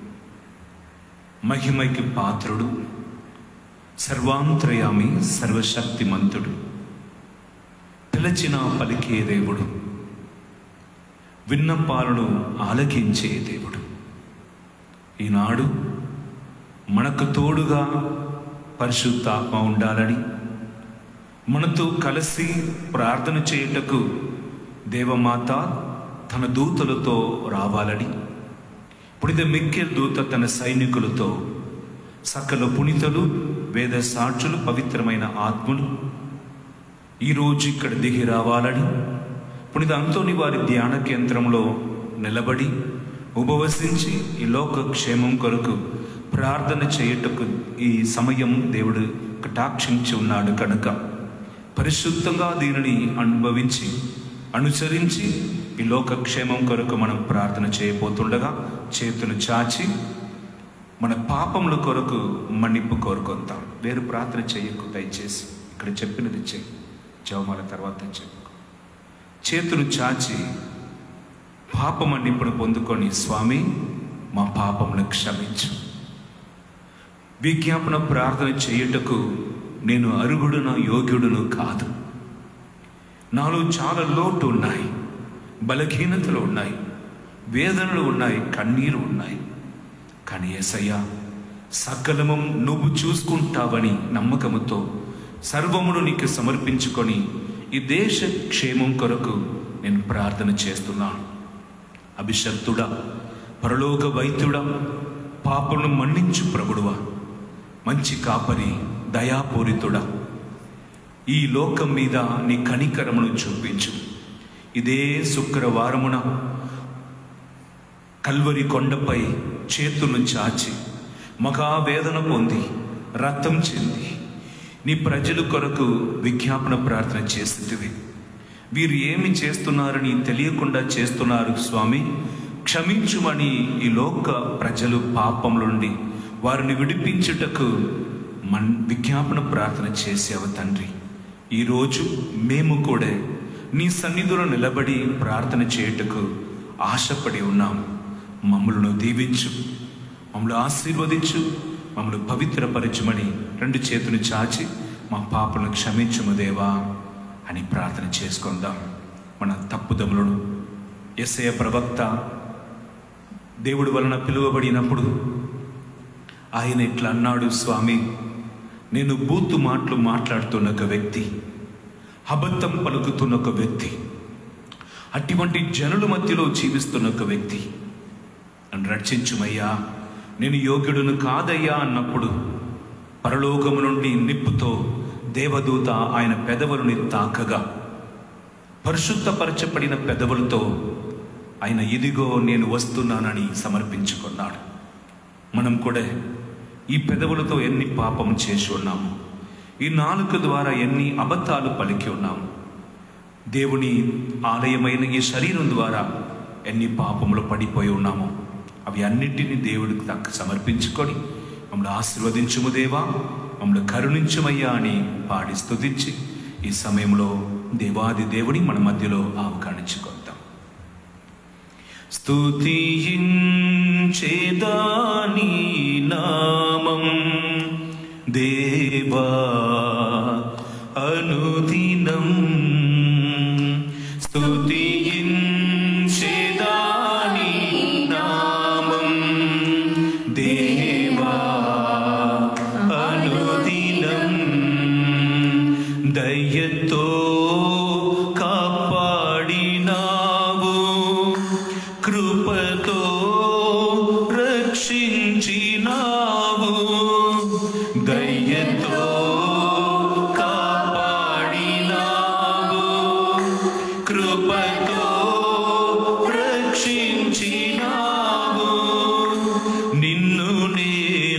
మహిమైకి పాత్రుడు సర్వాంతర్యామి సర్వశక్తిమంతుడు పిలచిన పలికే దేవుడు విన్నపాలను ఆలకించే దేవుడు ఈనాడు మనకు తోడుగా పరిశుద్ధాత్మ ఉండాలని మనతో కలిసి ప్రార్థన చేయుటకు దేవమాత తన దూతలతో రావాలని పునిత మిక్కెల్ దూత తన సైనికులతో సకల పునితలు వేద సాక్షులు పవిత్రమైన ఆత్మలు ఈరోజు ఇక్కడ దిగి రావాలని పునిత అంతోని వారి ధ్యాన కేంద్రంలో నిలబడి ఉపవసించి ఈ లోక క్షేమం కొరకు ప్రార్థన చేయుటకు ఈ సమయం దేవుడు కటాక్షించి ఉన్నాడు కనుక పరిశుద్ధంగా దీనిని అనుభవించి అనుసరించి ఈ లోక క్షేమం కొరకు మనం ప్రార్థన చేయబోతుండగా చేతులు చాచి మన పాపముల కొరకు మన్నింపు కోరుకుంటాం వేరు ప్రార్థన చేయకు దయచేసి ఇక్కడ చెప్పినది చెయ్యి జవమాల తర్వాత చెప్పు చేతులు చాచి పాప మన్నింపును పొందుకొని స్వామి మా పాపమును క్షమించు విజ్ఞాపన ప్రార్థన చేయుటకు నేను అరుగుడున యోగ్యుడును కాదు నాలో చాలా లోటు ఉన్నాయి బలహీనతలు ఉన్నాయి వేదనలు ఉన్నాయి కన్నీరు ఉన్నాయి కానీ ఏసయ్యా సకలము నువ్వు చూసుకుంటావని నమ్మకముతో సర్వమును నీకు సమర్పించుకొని ఈ దేశ క్షేమం కొరకు నేను ప్రార్థన చేస్తున్నాను అభిషక్తుడా పరలోక వైద్యుడా పాపను మన్నించు ప్రభుడువా మంచి కాపరి దయాపూరితుడా ఈ లోకం మీద నీ కనికరమును చూపించు ఇదే శుక్రవారమున కల్వరి కొండపై చేతులను చాచి మహావేదన పొంది రక్తం చెంది నీ ప్రజల కొరకు విజ్ఞాపన ప్రార్థన చేస్తుంటివి వీరు ఏమి చేస్తున్నారని తెలియకుండా చేస్తున్నారు స్వామి క్షమించుమని ఈ లోక ప్రజలు పాపముల నుండి వారిని విడిపించుటకు మన్ విజ్ఞాపన ప్రార్థన చేసావు తండ్రి ఈరోజు మేము కూడా నీ సన్నిధిలో నిలబడి ప్రార్థన చేయుటకు ఆశపడి ఉన్నాం మమ్మలను దీవించు మమ్మల్ని ఆశీర్వదించు మమ్మల్ని పవిత్రపరచుమని రెండు చేతులు చాచి మా పాపలను క్షమించుము దేవా అని ప్రార్థన చేసుకుందాం మన తప్పుదములను ఎస్ఐ ప్రవక్త దేవుడి వలన పిలువబడినప్పుడు ఆయన ఇట్లా అన్నాడు స్వామి నేను బూతు మాటలు మాట్లాడుతున్న ఒక వ్యక్తి అబద్ధం పలుకుతున్న ఒక వ్యక్తి అటువంటి జనుల మధ్యలో జీవిస్తున్న ఒక వ్యక్తి నన్ను రక్షించుమయ్యా నేను యోగ్యుడును కాదయ్యా అన్నప్పుడు పరలోకము నుండి నిప్పుతో దేవదూత ఆయన పెదవులని తాకగా పరిశుద్ధపరచబడిన పెదవులతో ఆయన ఇదిగో నేను వస్తున్నానని సమర్పించుకున్నాడు మనం కూడా ఈ పెదవులతో ఎన్ని పాపం చేసి ఉన్నాము ఈ నాలుక ద్వారా ఎన్ని అబద్ధాలు పలికి ఉన్నాము దేవుని ఆలయమైన ఈ శరీరం ద్వారా ఎన్ని పాపములు పడిపోయి ఉన్నామో అవి అన్నిటినీ దేవుడికి తక్క సమర్పించుకొని మమ్మల్ని ఆశీర్వదించుము దేవా మమ్మల్ని కరుణించుమయ్యా అని పాడి స్తుతించి ఈ సమయంలో దేవాది దేవుని మన మధ్యలో ఆవకాణించుకొద్దాం స్తుతించేదాని నామం దేవా అనుదినం స్తుతించేదాని నామం దేవా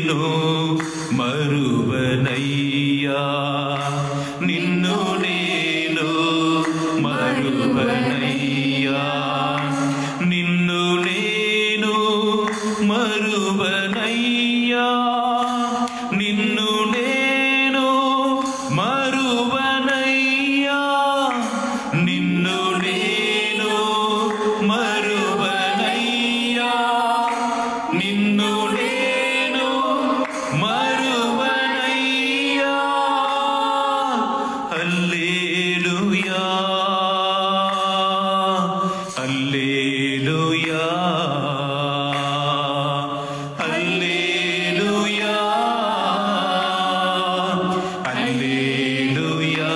నేను మరువనయ్యా నిన్ను నేను మరువనయ్యా నిన్ను నేను మరువనయ్యా నిన్ను నేను మరువనయ్యా నిన్ను నేను మరువనయ్యా నిన్ను నేను మరువనయ్యా హల్లెలూయా హల్లెలూయా హల్లెలూయా హల్లెలూయా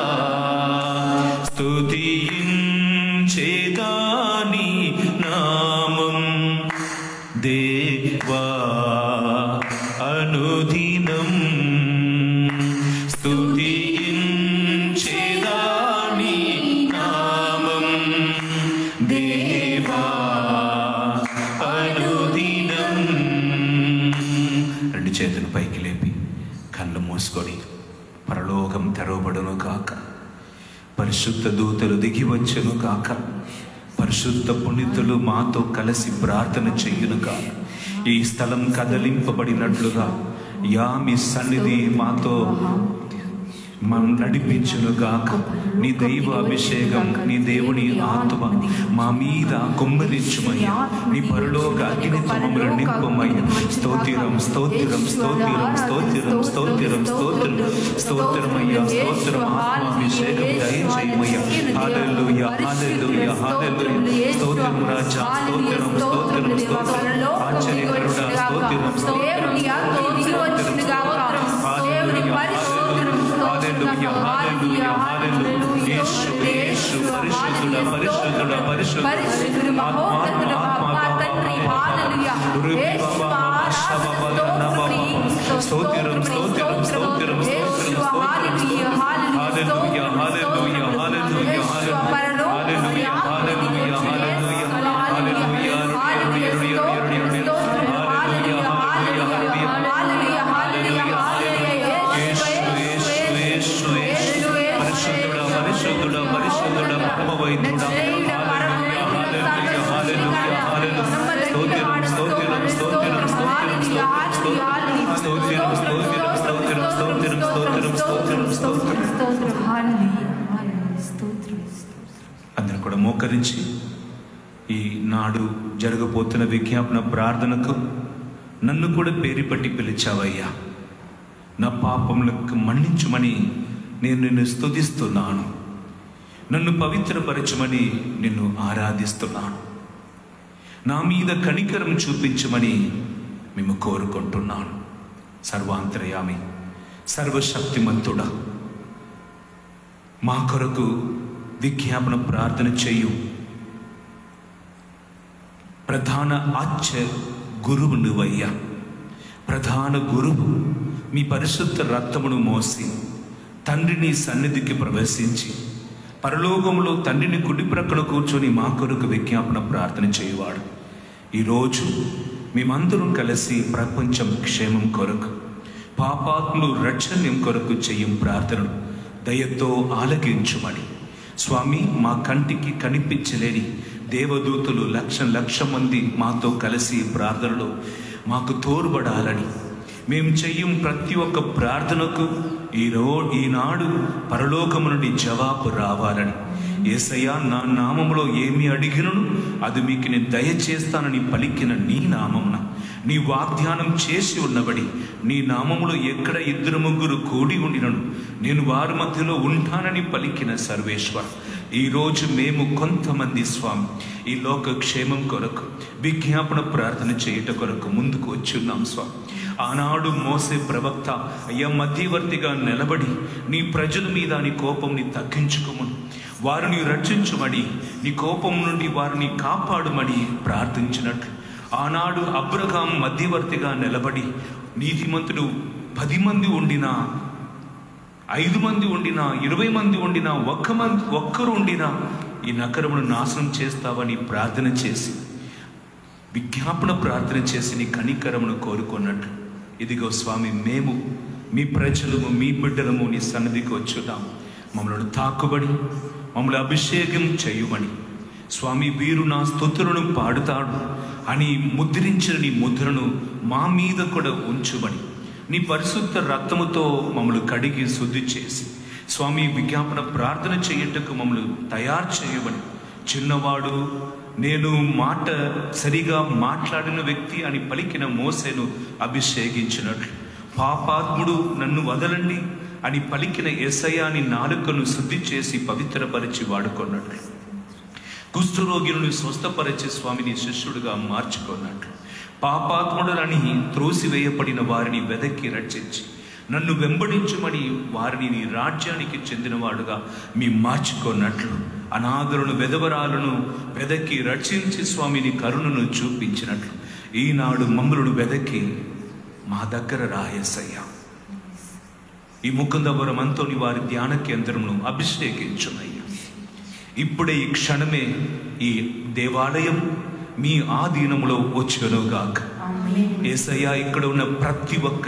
స్తుతించేదాని నామం దేవా అనుదినం స్తుతించేదాని నామం దేవా అనుదినం రెండు చేతులు పైకి లేపి కళ్ళు మూసుకొని పరలోకం తెరవబడును కాక పరిశుద్ధ దూతలు దిగి వచ్చును కాక పరిశుద్ధ పుణితులు మాతో కలిసి ప్రార్థన చెయ్యును కాక ఈ స్థలం కదలింపబడినట్లుగా యా మీ సన్నిధి మాతో మనం నడిపించును గాక నీ దైవ అభిషేకం నీ దేవుని ఆత్మ మా మీద కుమ్మరించుమయ్యా నీ పరలోక అగ్నితో మమ్మల్ని నింపమయ్యా స్తోత్రం స్తోత్రం స్తోత్రం స్తోత్రం స్తోత్రం స్తోత్రం స్తోత్రమయ్యా స్తోత్రం ఆత్మాభిషేకం దయచేయమయ్యా హల్లెలూయా హల్లెలూయా హల్లెలూయా స్తోత్రం రాజా స్తోత్రం స్తోత్రం స్తోత్రం ఆశ్చర్యకరుడా స్తోత్రం స్తోత్రం హల్లెలూయా హల్లెలూయా హల్లెలూయా యేసు యేసు పరిశుద్ధుడా పరిశుద్ధుడా పరిశుద్ధుడా ఆత్మ ఆత్మ తండ్రి హల్లెలూయా స్తోత్రం స్తోత్రం స్తోత్రం స్తోత్రం స్తోత్రం హల్లెలూయా hallelujah hallelujah hallelujah hallelujah hallelujah హల్లెలూయా యేసు యేసు యేసు యేసు పరిశుద్ధుడా పరిశుద్ధుడా పరిశుద్ధుడా పరమ వైద్యుడా హల్లెలూయా హల్లెలూయా హల్లెలూయా హల్లెలూయా స్తోత్రం స్తోత్రం స్తోత్రం స్తోత్రం స్తోత్రం స్తోత్రం స్తోత్రం స్తోత్రం స్తోత్రం స్తోత్రం స్తోత్రం స్తోత్రం అందరూ కూడా మోకరించి ఈ నాడు జరగబోతున్న విజ్ఞాపన ప్రార్థనకు నన్ను కూడా పేరు పట్టి పిలిచావయ్యా నా పాపములకు మన్నించుమని నేను నిన్ను స్తుతిస్తున్నాను నన్ను పవిత్రపరచమని నిన్ను ఆరాధిస్తున్నాను నా మీద కనికరం చూపించమని మేము కోరుకుంటున్నాను సర్వాంతర్యామి సర్వశక్తిమంతుడా మా కొరకు విజ్ఞాపన ప్రార్థన చేయు ప్రధాన ఆచ్య గురువు నువ్వయ్యా ప్రధాన గురువు మీ పరిశుద్ధ రక్తమును మోసి తండ్రిని సన్నిధికి ప్రవేశించి పరలోకములో తండ్రిని కుడి ప్రక్కన కూర్చొని మా కొరకు విజ్ఞాపన ప్రార్థన చేయవాడు ఈరోజు మేమందరం కలిసి ప్రపంచం క్షేమం కొరకు పాపాత్ములు రక్షణ్యం కొరకు చెయ్యం ప్రార్థనలు దయతో ఆలకించుమని స్వామి మా కంటికి కనిపించలేని దేవదూతలు లక్ష లక్ష మంది మాతో కలిసి ప్రార్థనలో మాకు తోడ్పడాలని మేము చెయ్యం ప్రతి ఒక్క ప్రార్థనకు ఈరో ఈనాడు పరలోకము నుండి జవాబు రావాలని ఏసయ్యా నా నామములో ఏమి అడిగినను అది మీకు నేను దయచేస్తానని పలికిన నీ నామమున నీ వాగ్దానం చేసి ఉన్నబడి నీ నామములో ఎక్కడ ఇద్దరు ముగ్గురు కూడి ఉండినను నేను వారి మధ్యలో ఉంటానని పలికిన సర్వేశ్వర్ ఈరోజు మేము కొంతమంది స్వామి ఈ లోక క్షేమం కొరకు విజ్ఞాపన ప్రార్థన చేయుట కొరకు ముందుకు వచ్చున్నాం స్వామి ఆనాడు మోసే ప్రవక్త అయ్యా మధ్యవర్తిగా నిలబడి నీ ప్రజల మీద నీ కోపంని తగ్గించుకోమని వారిని రక్షించుమని నీ కోపం నుండి వారిని కాపాడుమని ప్రార్థించినట్లు ఆనాడు అబ్రహాం మధ్యవర్తిగా నిలబడి నీతిమంతుడు పది మంది ఉండినా ఐదు మంది ఉండినా ఇరవై మంది ఉండినా ఒక్క మంది ఒక్కరు ఉండినా ఈ నగరమును నాశనం చేస్తావని ప్రార్థన చేసి విజ్ఞాపన ప్రార్థన చేసి నీ కనికరమును కోరుకున్నట్లు ఇదిగో స్వామి మేము మీ ప్రజలము మీ బిడ్డలము నీ సన్నిధికి వచ్చున్నాం మమ్మల్ని తాకుబడి మమ్మల్ని అభిషేకం చేయుమని స్వామి వీరు నా స్తుతులను పాడుతాడు అని ముద్రించిన నీ ముద్రను మా మీద కూడా ఉంచుమని నీ పరిశుద్ధ రక్తముతో మమ్మల్ని కడిగి శుద్ధి చేసి స్వామి విజ్ఞాపన ప్రార్థన చేయుటకు మమ్మల్ని తయారు చేయమని చిన్నవాడు నేను మాట సరిగా మాట్లాడిన వ్యక్తి అని పలికిన మోసెను అభిషేకించినట్లు పాపాత్ముడు నన్ను వదలండి అని పలికిన ఎసయాని నాలుకను శుద్ధి చేసి పవిత్రపరిచి వాడుకున్నట్లు కుష్ఠరోగిని స్వస్థపరిచి స్వామిని శిష్యుడిగా మార్చుకున్నట్లు పాపాత్ముడులని త్రోసివేయబడిన వారిని వెదక్కి రక్షించి నన్ను వెంబడించమని వారిని నీ రాజ్యానికి చెందినవాడుగా మీ మార్చుకున్నట్లు అనాథులను వెదవరాలను వెదక్కి రక్షించి స్వామిని కరుణను చూపించినట్లు ఈనాడు మమ్మలను వెదక్కి మా దగ్గర రాయసయ్యా ఈ ముకుందపురం అంతోని వారి ధ్యాన కేంద్రమును అభిషేకించునయ్యా ఇప్పుడే ఈ క్షణమే ఈ దేవాలయం మీ ఆధీనములో వచ్చునుగాక ఏసయ్య ఇక్కడ ఉన్న ప్రతి ఒక్క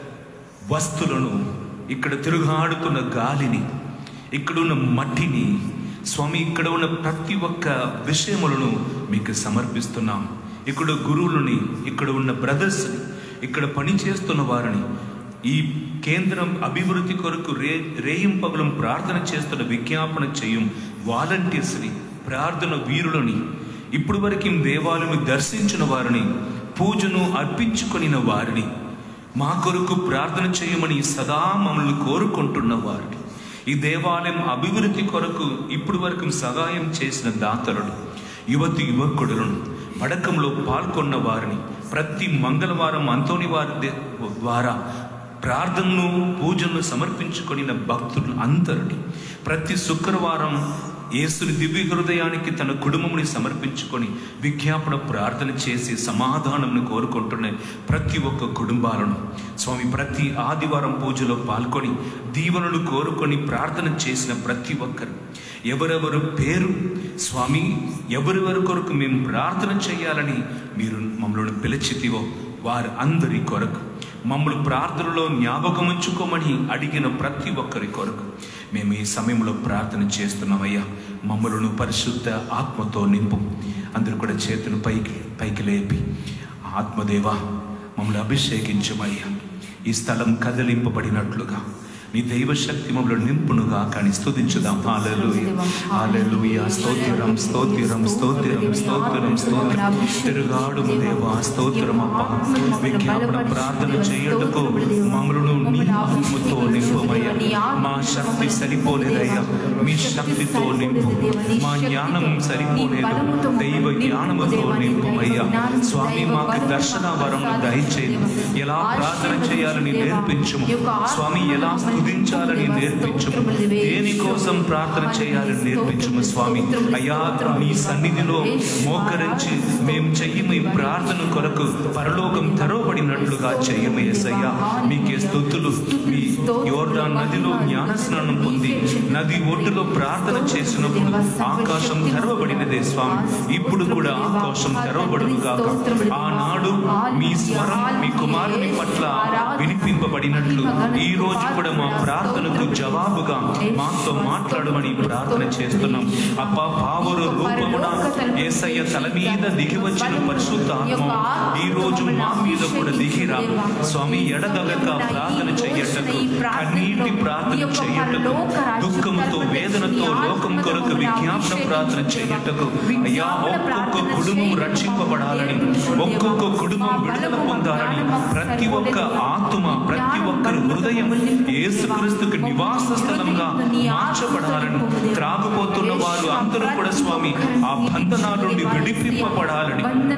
వస్తువులను ఇక్కడ తిరుగాడుతున్న గాలిని ఇక్కడున్న మట్టిని స్వామి ఇక్కడ ఉన్న ప్రతి ఒక్క విషయములను మీకు సమర్పిస్తున్నాం ఇక్కడ గురువులని ఇక్కడ ఉన్న బ్రదర్స్ని ఇక్కడ పనిచేస్తున్న వారిని ఈ కేంద్రం అభివృద్ధి కొరకు రే రేయింపగలం ప్రార్థన చేస్తున్న విజ్ఞాపన చేయం వాలంటీర్స్ని ప్రార్థన వీరులని ఇప్పుడు వరకు దేవాలయం దర్శించిన వారిని పూజను అర్పించుకొనిన వారిని మా కొరకు ప్రార్థన చేయమని సదా మమ్మల్ని కోరుకుంటున్న వారిని ఈ దేవాలయం అభివృద్ధి కొరకు ఇప్పుడు వరకు సహాయం చేసిన దాతలను యువతి యువకుడులను పడకంలో పాల్గొన్న వారిని ప్రతి మంగళవారం అంతోని వారి దే- ద్వారా ప్రార్థనను పూజలను సమర్పించుకొనిన భక్తులు అందరినీ ప్రతి శుక్రవారం యేసుని దివ్య హృదయానికి తన కుటుంబముని సమర్పించుకొని విజ్ఞాపన ప్రార్థన చేసి సమాధానంను కోరుకుంటున్న ప్రతి ఒక్క కుటుంబాలను స్వామి ప్రతి ఆదివారం పూజలో పాల్గొని దీవెనలు కోరుకొని ప్రార్థన చేసిన ప్రతి ఒక్కరు ఎవరెవరు పేరు స్వామి ఎవరెవరి కొరకు మేము ప్రార్థన చేయాలని మీరు మమ్మల్ని పిలిచితివో వారు అందరి కొరకు మమ్మల్ని ప్రార్థనలో జ్ఞాపకం ఉంచుకోమని అడిగిన ప్రతి ఒక్కరి కొరకు మేము ఈ సమయంలో ప్రార్థన చేస్తున్నామయ్యా మమ్మలను పరిశుద్ధ ఆత్మతో నింపు అందరూ కూడా చేతులు పైకి పైకి లేపి ఆత్మదేవా మమ్మల్ని అభిషేకించమయ్యా ఈ స్థలం కదిలింపబడినట్లుగా నీ దైవశక్తి మమ్మల్ని నింపునుగా కానీ స్తుతించుదాం హాలెలూయ హాలెలూయ స్తోత్రం స్తోత్రం స్తోత్రం స్తోత్రం స్తోత్రం తిరుగాడుము దేవా స్తోత్రం అప్ప విజ్ఞాపన ప్రార్థన చేయుటకు మమ్మలను నీ ఆత్మతో నింపమయ్యా మా శక్తి సరిపోలేదయ్యా మీ శక్తితో నింపు మా జ్ఞానం సరిపోలేదు దైవ జ్ఞానముతో నింపుమయ్యా స్వామి మాకు దర్శన వరం దయచేయండి ఎలా ప్రార్థన చేయాలని నేర్పించుము స్వామి ఎలా స్తుతించాలని నేర్పించుము దేనికోసం ప్రార్థన చేయాలని నేర్పించుము స్వామి అయ్యా నీ సన్నిధిలో మోకరించి మేము చెయ్యము ఈ ప్రార్థన కొరకు పరలోకం తెరవబడినట్లుగా చెయ్యము ఎసయ్యా మీకే స్తుతులు మీ యోర్దాన్ నదిలో జ్ఞాన స్నానం పొంది నది ఒడ్డులో ప్రార్థన చేసినప్పుడు ఆకాశం తెరవబడినదే స్వామి ఇప్పుడు కూడా ఆకాశం తెరవబడును గాక ఆనాడు మీ స్వరం మీ కుమారుని పట్ల వినిపింపబడినట్లు ఈ రోజు కూడా మా ప్రార్థనకు జవాబుగా మాతో మాట్లాడమని ప్రార్థన చేస్తున్నాం అప్ప పావురు రూపమున ఏసయ్య తల మీద దిగి వచ్చిన పరిశుద్ధ ఆత్మ ఈ రోజు మా మీద కూడా దిగిరా స్వామి ఎడదగక ప్రార్థన చెయ్యటకు కన్నీటి ప్రార్థన చెయ్యటకు దుఃఖముతో వేదనతో లోకం కొరకు విజ్ఞాపన ప్రార్థన చెయ్యటకు అయ్యా ఒక్కొక్క కుటుంబం రక్షింపబడాలని ఒక్కొక్క కుటుంబం విడుదల పొందాలని ప్రతి ఒక్క ఆత్మ ప్రతి ఒక్కరి హృదయం యేసుక్రీస్తుకు నివాస స్థలంగా మార్చబడాలని త్రాగుపోతున్న వారు అందరూ కూడా స్వామి ఆ బంధనాల నుండి విడిపింపబడాలని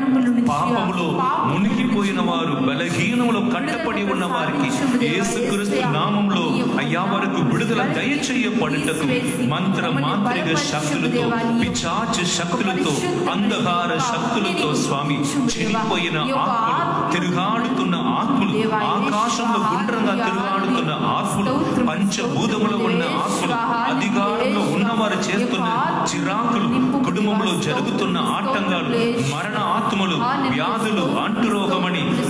పాపములో మునిగిపోయిన వారు బలహీనములో కట్టపడి ఉన్న వారికి యేసుక్రీస్తు నామంలో అయ్యా వరకు విడుదల దయచేయబడుటకు మంత్ర మాంత్రిక శక్తులతో పిచాచ శక్తులతో అంధకార శక్తులతో స్వామి చెడిపోయిన ఆత్మలు తిరుగాడుతున్న ఆత్మలు ఆకాశంలో గుండ్రంగా తిరుగాడుతున్న ఆత్మలు పంచభూతములో ఉన్న ఆత్మలు అధికారంలో ఉన్నవారు చేస్తున్న చిరాకులు కుటుంబంలో జరుగుతున్న ఆటంకాలు మరణ ఆత్మలు వ్యాధులు అంటురోగమని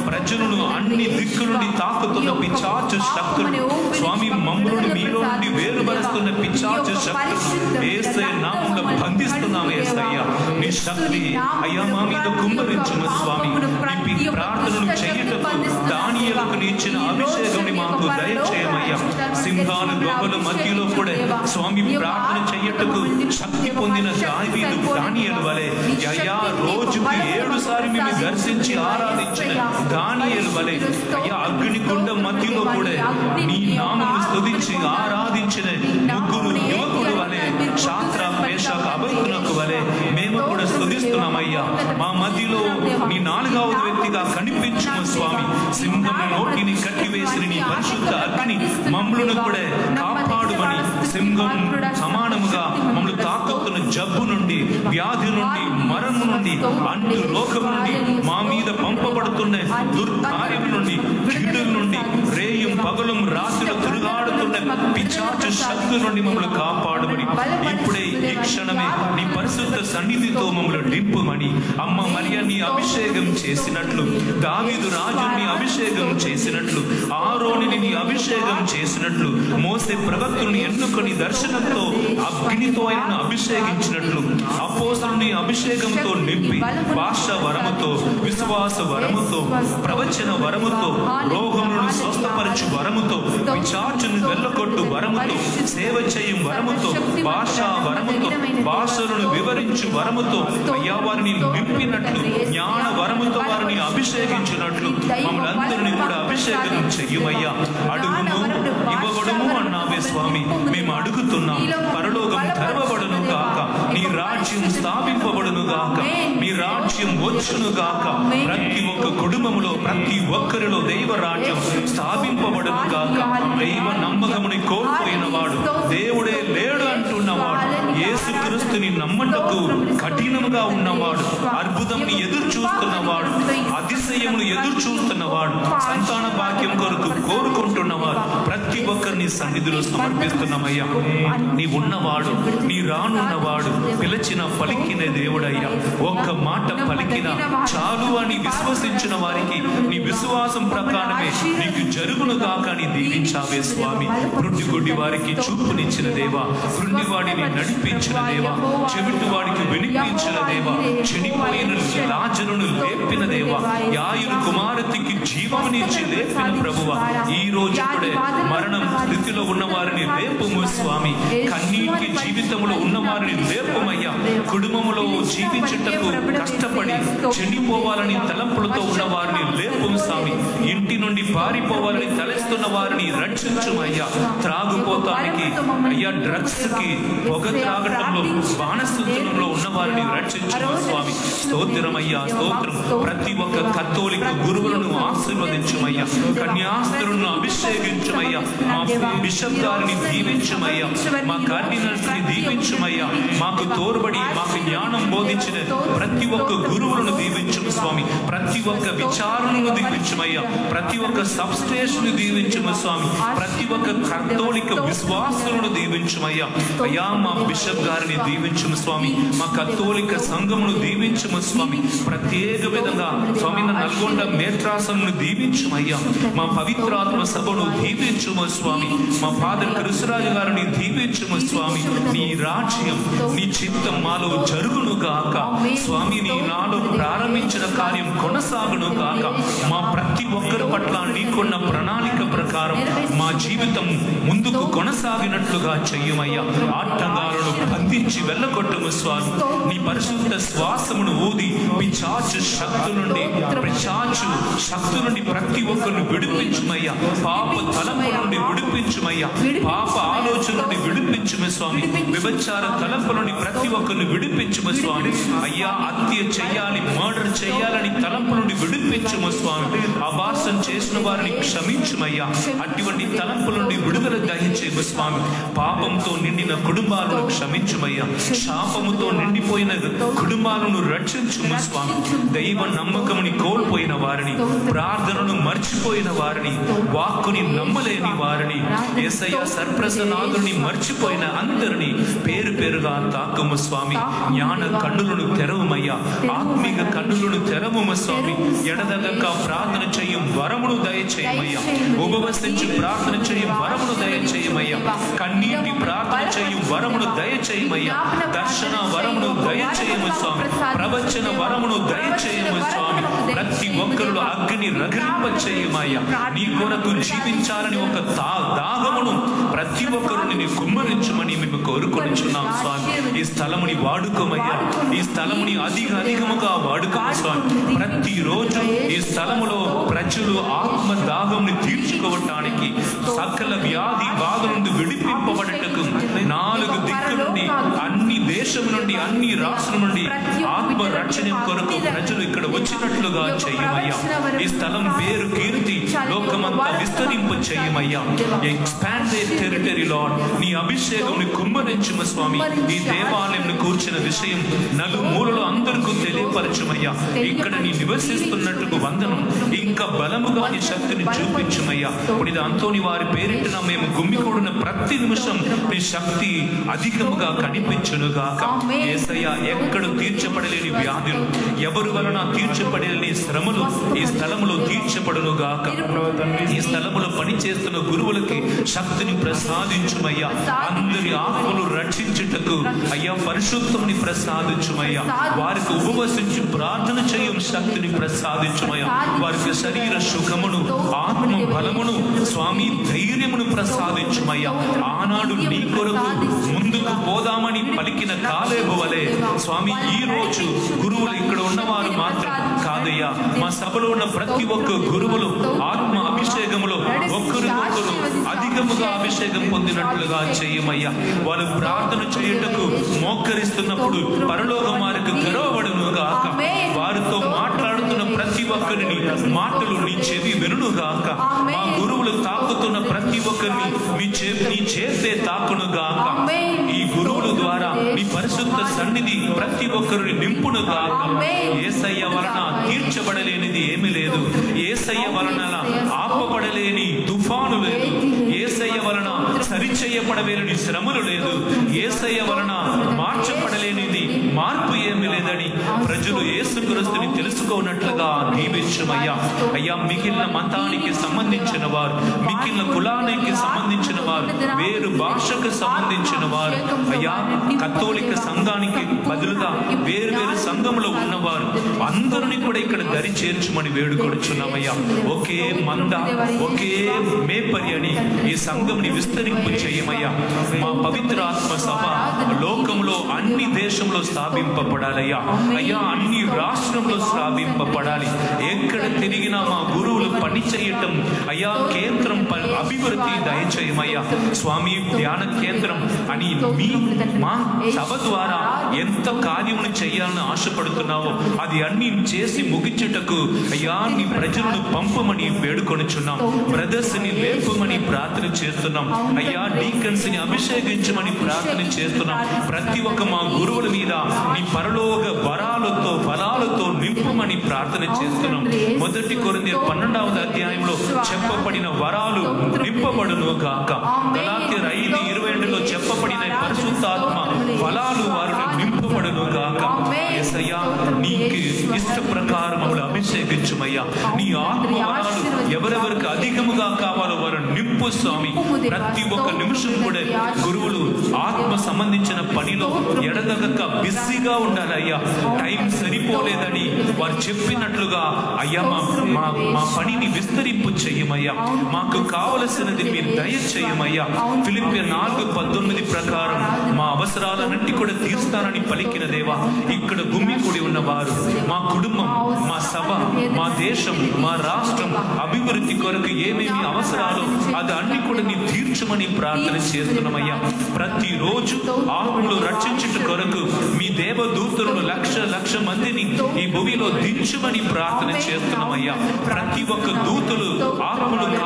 ప్రజలను అన్ని దిక్కుల నుండి తాకుతున్న పిచాచు శక్తులు స్వామి మమ్మల్ని మీలో నుండి వేరుపరుస్తున్న పిచాచు శక్తులు ఏసే నామంలో బంధిస్తున్నాం ఏసయ్య నీ శక్తి అయ్యా మా మీద కుమ్మరించుమ స్వామి నీ ప్రార్థనలు చేయటకు దానియలకు నీ ఇచ్చిన అభిషేకం మాకు దయచేయమయ్యా సింహాలు గొప్పల మధ్యలో కూడా స్వామి ప్రార్థన చెయ్యటకు శక్తి పొందిన దావీదు దానియలు వలె అయ్యా రోజుకి ఏడు సారి మేము దర్శించి ఆరాధించిన దానియలు వలె అయ్యా అగ్ని గుండ మధ్యలో కూడా నీ నామము స్తుతించి ఆరాధించిన ముగ్గురు యువకుడు వలె శాస్త్ర పేషక అభయకునకు వలె మేము కూడా స్తుతిస్తున్నామయ్యా మా మధ్యలో నీ నాలుగవది వ్యక్తిగా కనిపించుము స్వామి సింహం నోటిని కట్టివేసిన నీ పరిశుద్ధ అగ్ని మమ్మలను కూడా కాపాడుమని సింహం సమానముగా మమ్మల్ని తాకుతున్న జబ్బు నుండి వ్యాధి నుండి మరణం నుండి అంటు రోగం నుండి మా మీద పంపబడుతున్న దుర్కార్యం నుండి కీడుల నుండి రేయం పగలం రాత్రులు తిరుగాడుతున్న పిచాచు శక్తుల నుండి మమ్మల్ని కాపాడుమని ఇప్పుడే ఈ క్షణమే నీ పరిశుద్ధ సన్నిధితో మమ్మల్ని నింపుమని అమ్మ మరియ నీ అభిషేకం చేసినట్లు దావీదు రాజుని అభిషేకం చేసినట్లు ఆరోనిని నీ అభిషేకం చేసినట్లు మోసే ప్రవక్తుల్ని ఎన్నుకొని దర్శనంతో అగ్నితో ఆయన అభిషేకించినట్లు అపోసరుని అభిషేకంతో నింపి భాష వరముతో విశ్వాస వరముతో ప్రవచన వరముతో రోగములను స్వస్థపరచు వరముతో విచార్చును వెళ్ళకొట్టు వరముతో సేవ చేయు వరముతో భాషా వరముతో భాషలను వివరించు వరముతో అయ్యా వారిని నింపినట్లు జ్ఞాన వరముతో వారిని అభిషేకించినట్లు మమ్మల్ని అందరినీ కూడా అభిషేకం చెయ్యమయ్యా అడుగుము ఇవ్వబడుము అన్నావే స్వామి మేము అడుగుతున్నాం పరలోకం తెరవబడును గాక నీ రాజ్యం స్థాపింపబడును గాక నీ రాజ్యం వచ్చును గాక ప్రతి ఒక్క కుటుంబములో ప్రతి ఒక్కరిలో దైవ రాజ్యం స్థాపింపబడును గాక దైవ నమ్మకముని కోల్పోయిన వాడు దేవుడే లేడు అంటున్నవాడు యేసుక్రీస్తుని నమ్మటకు కఠినముగా ఉన్నవాడు అద్భుతంని ఎదురు చూస్తున్నవాడు అతిశయమును ఎదురు చూస్తున్నవాడు సంతాన భాగ్యం కొరకు కోరుకుంటున్నవాడు ప్రతి ఒక్కరిని సన్నిధిలో సమర్పిస్తున్నామయ్యా నీ ఉన్నవాడు నీ రానున్నవాడు పిలిచిన పలికిన దేవుడయ్యా ఒక్క మాట పలికిన చాలు అని విశ్వసించిన వారికి నీ విశ్వాసం ప్రకారమే నీకు జరుగును కాక అని దీవించావే స్వామి వృద్ధి గుడ్డి వారికి చూపునిచ్చిన దేవా వృద్ధి వాడిని నడిపించిన దేవా చెవిటి వాడికి వినిపించిన దేవా చెడిపోయిన లాజరును లేపిన దేవా యాయురు కుమారతికి జీవమునిచ్చి లేపిన ప్రభువ ఈ రోజు ఇప్పుడే మరణం స్థితిలో ఉన్న వారిని లేపుము స్వామి కన్నీటి జీవితంలో ఉన్న వారిని లేపమయ్యా కుటుంబములో జీవించుటకు కష్టపడి చెడిపోవాలని తలంపులతో ఉన్న వారిని లేపు స్వామి ఇంటి నుండి పారిపోవాలని తలెస్తున్న వారిని రక్షించుమయ్యా త్రాగుపోతానికి అయ్యా డ్రగ్స్ కి పొగ త్రాగటంలో బాణస్థితులంలో ఉన్న వారిని రక్షించుమ స్వామి స్తోత్రమయ్యా స్తోత్రం ప్రతి ఒక్క కత్తోలిక గురువులను ఆశీర్వదించుమయ్యా కన్యాస్త్రులను అభిషేకించుమయ్యా మా బిషప్ గారిని దీవించుమయ్యా మా కార్డినల్స్ ని దీవించుమయ్యా మాకు తోడ్బడి మాకు జ్ఞానం బోధించిన ప్రతి ఒక్క గురువులను దీవించుము స్వామి ప్రతి ఒక్క విచారణను దీవించుమయ్యా ప్రతి ఒక్క సబ్స్టేషన్ దీవించుము స్వామి ప్రతి ఒక్క కథోలిక విశ్వాసులను దీవించుమయ్యా అయ్యా మా బిషప్ గారిని దీవించుము స్వామి మా కథోలిక సంఘమును దీవించుము స్వామి ప్రత్యేక విధంగా స్వామి నా నల్గొండ మేత్రాసను దీవించుమయ్యా మా పవిత్రాత్మ సభను దీవించుము స్వామి మా ఫాదర్ కృష్ణరాజు గారిని దీవించుము స్వామి నీ రాజ్యం నీ చిత్తం మాలో జరుగును గాక స్వామి నీ నాలో ప్రారంభించిన కార్యం కొనసాగును గాక మా ప్రతి ఒక్కరి పట్ల నీకున్న ప్రణాళిక ప్రకారం మా జీవితం ముందుకు కొనసాగినట్లుగా చెయ్యమయ్యా ఆటంగాలను బంధించి వెళ్ళగొట్టుము స్వామి నీ పరిశుద్ధ శ్వాసమును ఊది పిచాచు శక్తు నుండి పిచాచు శక్తు నుండి ప్రతి ఒక్కరిని విడిపించుమయ్యా పాప తలంపు నుండి విడిపించుమయ్యా పాప ఆలోచన నుండి విడిపించుము స్వామి విభచార తలంపు నుండి ప్రతి ఒక్కరిని విడిపించుము స్వామి అయ్యా హత్య చెయ్యాలి మర్డర్ చేయాలని తలంపు నుండి విడిపించుము స్వామి అభాసం చేసిన వారిని క్షమించుమయ్యా అటువంటి తలంపుల నుండి విడుదల దయచేయము స్వామి పాపంతో నిండిన కుటుంబాలను క్షమించుమయ్యా శాపముతో నిండిపోయిన కుటుంబాలను రక్షించుము స్వామి దైవ నమ్మకముని కోల్పోయిన వారిని ప్రార్థనను మర్చిపోయిన వారిని వాక్కుని నమ్మలేని వారిని ఏసయ్య సర్ప్రసనాథుని మర్చిపోయిన అందరిని పేరు పేరుగా తాకము స్వామి జ్ఞాన కన్నులను తెరవమయ్యా ఆత్మీయ కన్నులను తెరవము స్వామి ఎడదగక ప్రార్థన చెయ్యం వరమును దయచేయమయ్యా ఉపవసించి ప్రార్థన చెయ్యం వరమును దయచేయమయ్యా కన్నీటి ప్రార్థన చెయ్యం వరమును దయచేయమయ్యా దర్శన వరమును దయచేయము స్వామి ప్రవచన వరమును దయచేయము స్వామి ప్రతి ఒక్కరిలో అగ్ని రగిలింప చేయమయ్యా నీ కొరకు జీవించాలని ఒక దా దాహమును ప్రతి ఒక్కరు నీ కుమ్మరించమని మేము కోరుకొనిచున్నాం స్వామి ఈ స్థలముని వాడుకోమయ్యా ఈ స్థలముని అధిక అధికముగా వాడుకోము స్వామి ప్రతిరోజు ఈ స్థలములో ప్రజలు ఆత్మ దాహంని తీర్చుకోవటానికి సకల వ్యాధి బాధ నుండి విడిపింపబడటకు నాలుగు దిక్కుల నుండి అన్ని దేశం నుండి అన్ని రాష్ట్రం నుండి ఆత్మ రక్షణ కొరకు ప్రజలు ఇక్కడ వచ్చినట్లుగా చెయ్యమయ్యా ఈ స్థలం పేరు కీర్తి లోకమంతా విస్తరింప చెయ్యమయ్యా ఎక్స్పాండ్ టెరిటరీ లాడ్ నీ అభిషేకం కుమ్మరించుమ స్వామి ఈ దేవాలయం కూర్చిన విషయం నలు మూలలో అందరికీ తెలియపరచుమయ్యా ఇక్కడ నీ నివసిస్తున్నట్టుకు వందనం ఇంకా బలముగా నీ శక్తిని చూపించుమయ్యా ఇప్పుడు ఇది అంతోని వారి పేరిటిన మేము గుమ్మికూడిన ప్రతి నిమిషం నీ శక్తి అధికముగా కనిపించునుగాక ఏసయ్య ఎక్కడ తీర్చబడలేని వ్యాధులు ఎవరు వలన తీర్చబడలేని శ్రమలు ఈ స్థలములో తీర్చబడునుగాక ఈ స్థలములో పనిచేస్తున్న గురువులకి శక్తిని ప్రసాదించుమయ్యా అందరి ఆత్మలు రక్షించుటకు అయ్యా పరిశుద్ధముని ప్రసాదించుమయ్యా వారికి ఉపవసించి ప్రార్థన చేయం శక్తిని ప్రసాదించుమయ్యా వారికి శరీర సుఖమును ఆత్మ బలమును స్వామి ధైర్యమును ప్రసాదించుమయ్యా ఆనాడు నీ కొరకు ముందుకు పోదామని పలికిన కాలేబు వలె స్వామి ఈ రోజు గురువులు ఇక్కడ ఉన్నవారు మాత్రం కాదయ్యా మా సభలో ఉన్న ప్రతి ఒక్క గురువులు ఆత్మ అభిషేకములో ఒక్కరికొకరు అధికముగా అభిషేకం పొందినట్లుగా చేయమయ్యా వాళ్ళు ప్రార్థన చేయుటకు మోకరిస్తున్నప్పుడు పరలోకం వారికి తెరవబడును గాక వారితో మాట్లాడుతున్న ప్రతి ఒక్కరిని మాటలు నీ చెవి వినును గాక మా గురువులు తాకుతున్న ప్రతి ఒక్కరిని మీ చే నీ చేతే తాకును గాక ఈ గురువుల ద్వారా నీ పరిశుద్ధ సన్నిధి ప్రతి ఒక్కరిని నింపును గాక ఏసయ్య వలన తీర్చబడలేనిది ఏమీ లేదు ఏసయ్య వలన ఆపబడలేని తుఫాను లేదు ఏసయ్య వలన సరిచేయబడలేని శ్రమలు లేదు ఏసయ్య వలన మార్చబడలేనిది మార్పు ఏమీ లేదని ప్రజలు యేసుక్రీస్తుని తెలుసుకోనట్లుగా దీవించమయ్యా అయ్యా మిగిలిన మతానికి సంబంధించిన వారు మిగిలిన కులానికి సంబంధించిన వారు వేరు భాషకు సంబంధించిన వారు అయ్యా కథోలిక సంఘానికి బదులుగా వేరు వేరు సంఘంలో ఉన్నవారు అందరిని కూడా ఇక్కడ దరి చేర్చమని వేడుకొడుచున్నామయ్యా ఒకే మంద ఒకే మేపరి అని ఈ సంఘంని విస్తరింపు చేయమయ్యా మా పవిత్ర ఆత్మ సభ లోకంలో అన్ని దేశంలో స్థాపింపబడాలయ్యా అయ్యా అన్ని రాష్ట్రంలో స్థాపింపబడాలి ఎక్కడ తిరిగినా మా గురువులు పని చేయటం అయ్యా కేంద్రం ప- అభివృద్ధి దయచేయమయ్యా స్వామి ధ్యాన కేంద్రం అని మీ మా సభ ద్వారా ఎంత కార్యమును చేయాలని ఆశపడుతున్నావో అది అన్ని చేసి ముగించుటకు అయ్యా నీ ప్రజలను పంపమని వేడుకొనుచున్నాం బ్రదర్స్ ని లేపమని ప్రార్థన చేస్తున్నాం అయ్యా డీకన్స్ ని అభిషేకించమని ప్రార్థన చేస్తున్నాం ప్రతి ఒక్క మా గురువుల మీద నీ పరలోక వరాలతో ఫలాలతో నింపమని ప్రార్థన చేస్తున్నాం మొదటి కొరింది పన్నెండవది అధ్యాయంలో చెప్పబడిన వరాలు నింపబడును గాక గలాత్యర్ ఐదు ఇరవై రెండులో చెప్పబడిన పరిశుద్ధాత్మ ఫలాలు వారిని నింపబడును గాక యేసయ్యా నీకు ఇష్ట ప్రకారం మమ్మల్ని అభిషేకించుమయ్యా నీ ఆత్మ వరాలు ఎవరెవరికి అధికముగా కావాలో వారు నింపు స్వామి ప్రతి ఒక్క నిమిషం కూడా గురువులు ఆత్మ సంబంధించిన పనిలో ఎడదగక బిజీగా ఉండాలి అయ్యా టైం సరిపోలేదని వారు చెప్పినట్లుగా అయ్యా మా మా మా పనిని విస్తరింపు చెయ్యమయ్యా మాకు కావలసినది మీరు దయచేయమయ్యా ఫిలిపియ నాలుగు పద్దెనిమిది ప్రకారం మా అవసరాలన్నింటి కూడా తీరుస్తానని పలికిన దేవా ఇక్కడ గుమ్మి కూడి ఉన్నవారు మా కుటుంబం మా సభ మా దేశం మా రాష్ట్రం అభివృద్ధి కొరకు ఏమేమి అవసరాలు అది అన్ని కూడా నీ తీర్చమని ప్రార్థన చేస్తున్నామయ్యా ప్రతిరోజు ఆత్మలు రక్షించుట కొరకు మీ దేవదూతలను లక్ష లక్ష మందిని ఈ భూమిలో దించుమని ప్రార్థన చేస్తున్నామయ్యా ప్రతి ఒక్క దూతలు ఆత్మలు కాపాడుట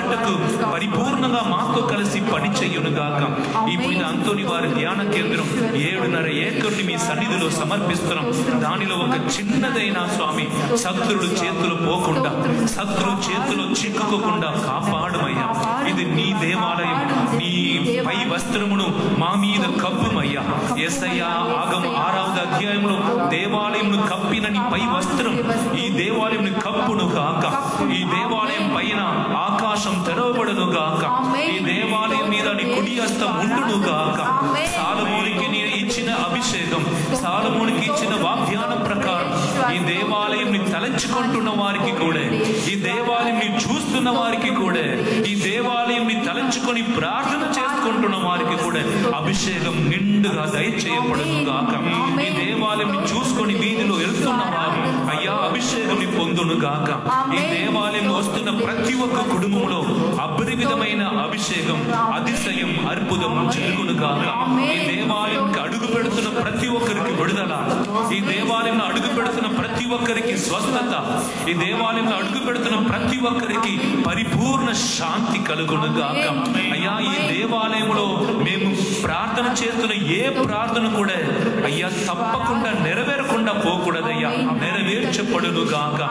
చేయుటకు పరిపూర్ణంగా మాతో కలిసి పని చెయ్యును గాక ఇప్పుడు అంతోని వారి ధ్యాన కేంద్రం ఏడున్నర ఏకర్ని మీ సన్నిధిలో సమర్పిస్తున్నాం దానిలో ఒక చిన్నదైన స్వామి శత్రుడు చేతులు పోకుండా శత్రు చేతులు చిక్కుకోకుండా కాపాడమయ్యా ఇది నీ దేవాలయం నీ పై వస్త్రమును మా మీద కప్పుమయ్యా ఎస్ఐయా ఆగం ఆరవది అధ్యాయంలో దేవాలయంను కప్పిన నీ పై వస్త్రం ఈ దేవాలయంను కప్పును గాక ఈ దేవాలయం పైన ఆకాశం తెరవబడును గాక ఈ దేవాలయం మీద నీ కుడి హస్తం ఉండును గాక సాలమోనికి నీ ఇచ్చిన అభిషేకం సాలమోనికి ఇచ్చిన వాగ్దానం ప్రకారం ఈ దేవాలయం తలంచుకుంటున్న వారికి కూడా ఈ దేవాలయం చూస్తున్న వారికి కూడా ఈ దేవాలయం తలంచుకొని ప్రార్థన చేసుకుంటున్న వారికి కూడా అభిషేకం నిండుగా దయచేయబడును గాక ఈ దేవాలయం చూసుకొని వీధిలో వెళ్తున్న వారు అయ్యా అభిషేకం పొందును గాక ఈ దేవాలయం వస్తున్న ప్రతి ఒక్క కుటుంబంలో అపరిమితమైన అభిషేకం అతిశయం అద్భుతం జరుగును గాక ఈ దేవాలయంకి అడుగు పెడుతున్న ప్రతి ఒక్కరికి విడుదల ఈ దేవాలయంలో అడుగు పెడుతున్న ప్రతి ఒక్కరికి స్వస్థత ఈ దేవాలయంలో అడుగు పెడుతున్న ప్రతి ఒక్కరికి పరిపూర్ణ శాంతి కలుగును గాక అయ్యా ఈ దేవాలయంలో మేము ప్రార్థన చేస్తున్న ఏ ప్రార్థన కూడా అయ్యా తప్పకుండా నెరవేరకుండా పోకూడదయ్యా నెరవేర్చబడును గాక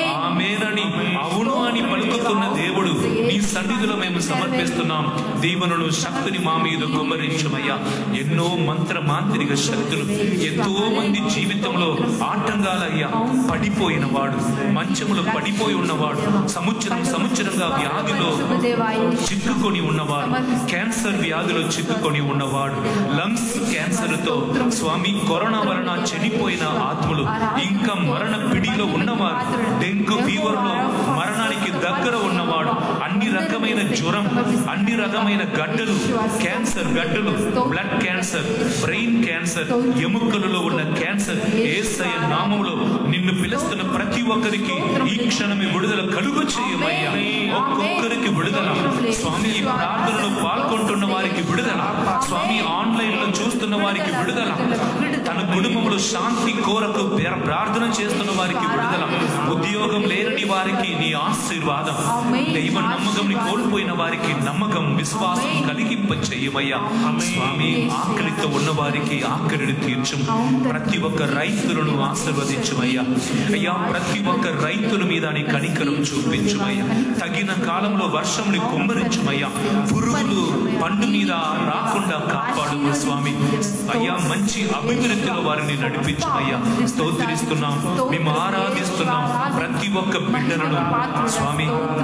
ఆమెనని అవును అని పలుకుతున్న దేవుడు నీ సన్నిధిలో మేము సమర్పిస్తున్నాం దీవెనను శక్తిని మా మీద కుమ్మరించమయ్యా ఎన్నో మంత్ర మాంత్రిక శక్తులు ఎంతో మంది జీవితంలో ఆటంకాలయ్యా పడిపోయిన వాడు మంచములో పడిపోయి ఉన్నవాడు సంవత్సరం సంవత్సరంగా వ్యాధిలో చిక్కుకొని ఉన్నవాడు క్యాన్సర్ వ్యాధిలో చిక్కుకొని ఉన్నవాడు లంగ్స్ క్యాన్సర్ తో స్వామి కరోనా వలన చనిపోయిన ఆత్మలు ఇంకా మరణ పిడిలో ఉన్నవారు డెంగ్యూ ఫీవర్ లో మరణానికి దగ్గర ఉన్నవాడు అన్ని రకమైన జ్వరం అన్ని రకమైన గడ్డలు క్యాన్సర్ గడ్డలు బ్లడ్ క్యాన్సర్ బ్రెయిన్ క్యాన్సర్ ఎముకలలో ఉన్న క్యాన్సర్ ఏసయ నామంలో నిన్ను పిలుస్తున్న ప్రతి ఒక్కరికి ఈ క్షణమే విడుదల కలుగు చేయమయ్యా ఒక్కొక్కరికి విడుదల స్వామి ఈ ప్రార్థనలో పాల్గొంటున్న వారికి విడుదల స్వామి ఆన్లైన్ లో చూస్తున్న వారికి విడుదల తన కుటుంబంలో శాంతి కోరకు ప్ర- ప్రార్థన చేస్తున్న వారికి విడుదల ఉద్యోగం లేని వారికి నీ ఆశీర్వాదం దైవ నమ్మకం కోల్పోయిన వారికి నమ్మకం విశ్వాసం కలిగింప చేయమయ్యా స్వామి ఆకలితో ఉన్న వారికి ఆకలిని తీర్చం ప్రతి ఒక్క రైతులను ఆశీర్వదించమయ్యా అయ్యా ప్రతి ఒక్క రైతుల మీద నీ కనికరం చూపించమయ్యా తగిన కాలంలో వర్షంని కుమ్మరించమయ్యా పురుగులు పండు మీద రాకుండా కాపాడు స్వామి అయ్యా మంచి అభివృద్ధిలో వారిని నడిపించమయ్యా స్తోత్రిస్తున్నాం మేము ఆరాధిస్తున్నాం ప్రతి ఒక్క బిడ్డలను స్వామి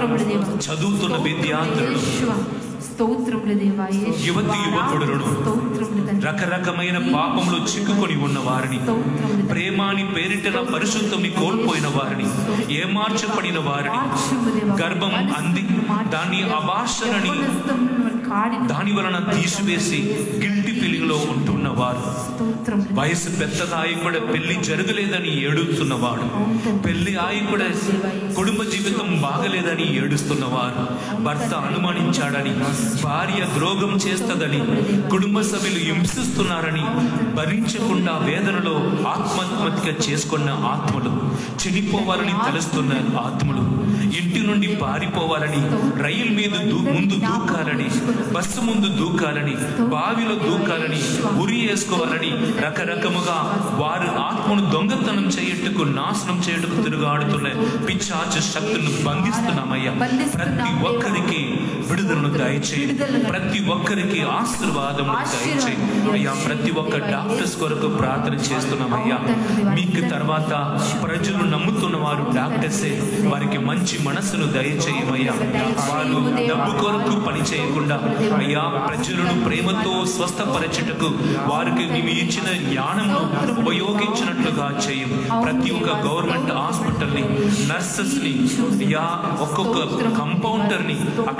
చదువుతున్న విద్యార్థులను స్తోత్రములు దేవా యేసు. యువతి యువకుడులను స్తోత్రములు తండ్రి. రకరకమైన పాపంలో చిక్కుకొని ఉన్న వారిని ప్రేమాని పేరిటన పరిశుద్ధంని కోల్పోయిన వారిని ఏమార్చబడిన వారిని మార్చుము దేవా. గర్భం మనస్సును అంది మార్చు. దాన్ని అభాషణని యవ్వనస్తులను కాడిన దాని వలన తీసివేసి గిల్టి ఫీలింగ్లో ఉంటున్న వారు స్తోత్రములు వయసు పెద్దగా అయి కూడా పెళ్లి జరగలేదని ఏడుస్తున్నవాడు పెళ్లి ఆయి కూడా కుటుంబ జీవితం బాగలేదని ఏడుస్తున్నవారు భర్త అనుమానించాడని భార్య ద్రోగం చేస్తదని కుటుంబ సభ్యులు హింసిస్తున్నారని భరించకుండా వేదనలో ఆత్మహత్య చేసుకున్న ఆత్మలు చనిపోవాలని తలుస్తున్న ఆత్మలు ఇంటి నుండి పారిపోవాలని రైలు మీద దూ- ముందు దూకాలని బస్సు ముందు దూకాలని బావిలో దూకాలని ఉరి వేసుకోవాలని రకరకముగా వారు ఆత్మను దొంగతనం చేయుటకు నాశనం చేయుటకు తిరుగాడుతున్న పిచ్చాచ శక్తులను బంధిస్తున్నామయ్యా ప్రతి ఒక్కరికి విడుదలను దయచేయండి ప్రతి ఒక్కరికి ఆశీర్వాదములు దయచేయండి అయ్యా ప్రతి ఒక్క డాక్టర్స్ కొరకు ప్రార్థన చేస్తున్నామయ్యా మీకు తర్వాత ప్రజలు నమ్ముతున్న వారు డాక్టర్సే వారికి మంచి మనసును దయచేయమయ్యా వారు డబ్బు కొరకు పని చేయకుండా అయ్యా ప్రజలను ప్రేమతో స్వస్థపరచుటకు వారికి నీవు ఇచ్చిన జ్ఞానము ఉపయోగించినట్లుగా చేయం ప్రతి ఒక్క గవర్నమెంట్ హాస్పిటల్ ని నర్సెస్ ని అయ్యా ఒక్కొక్క కంపౌండర్ ని అక్కడ పని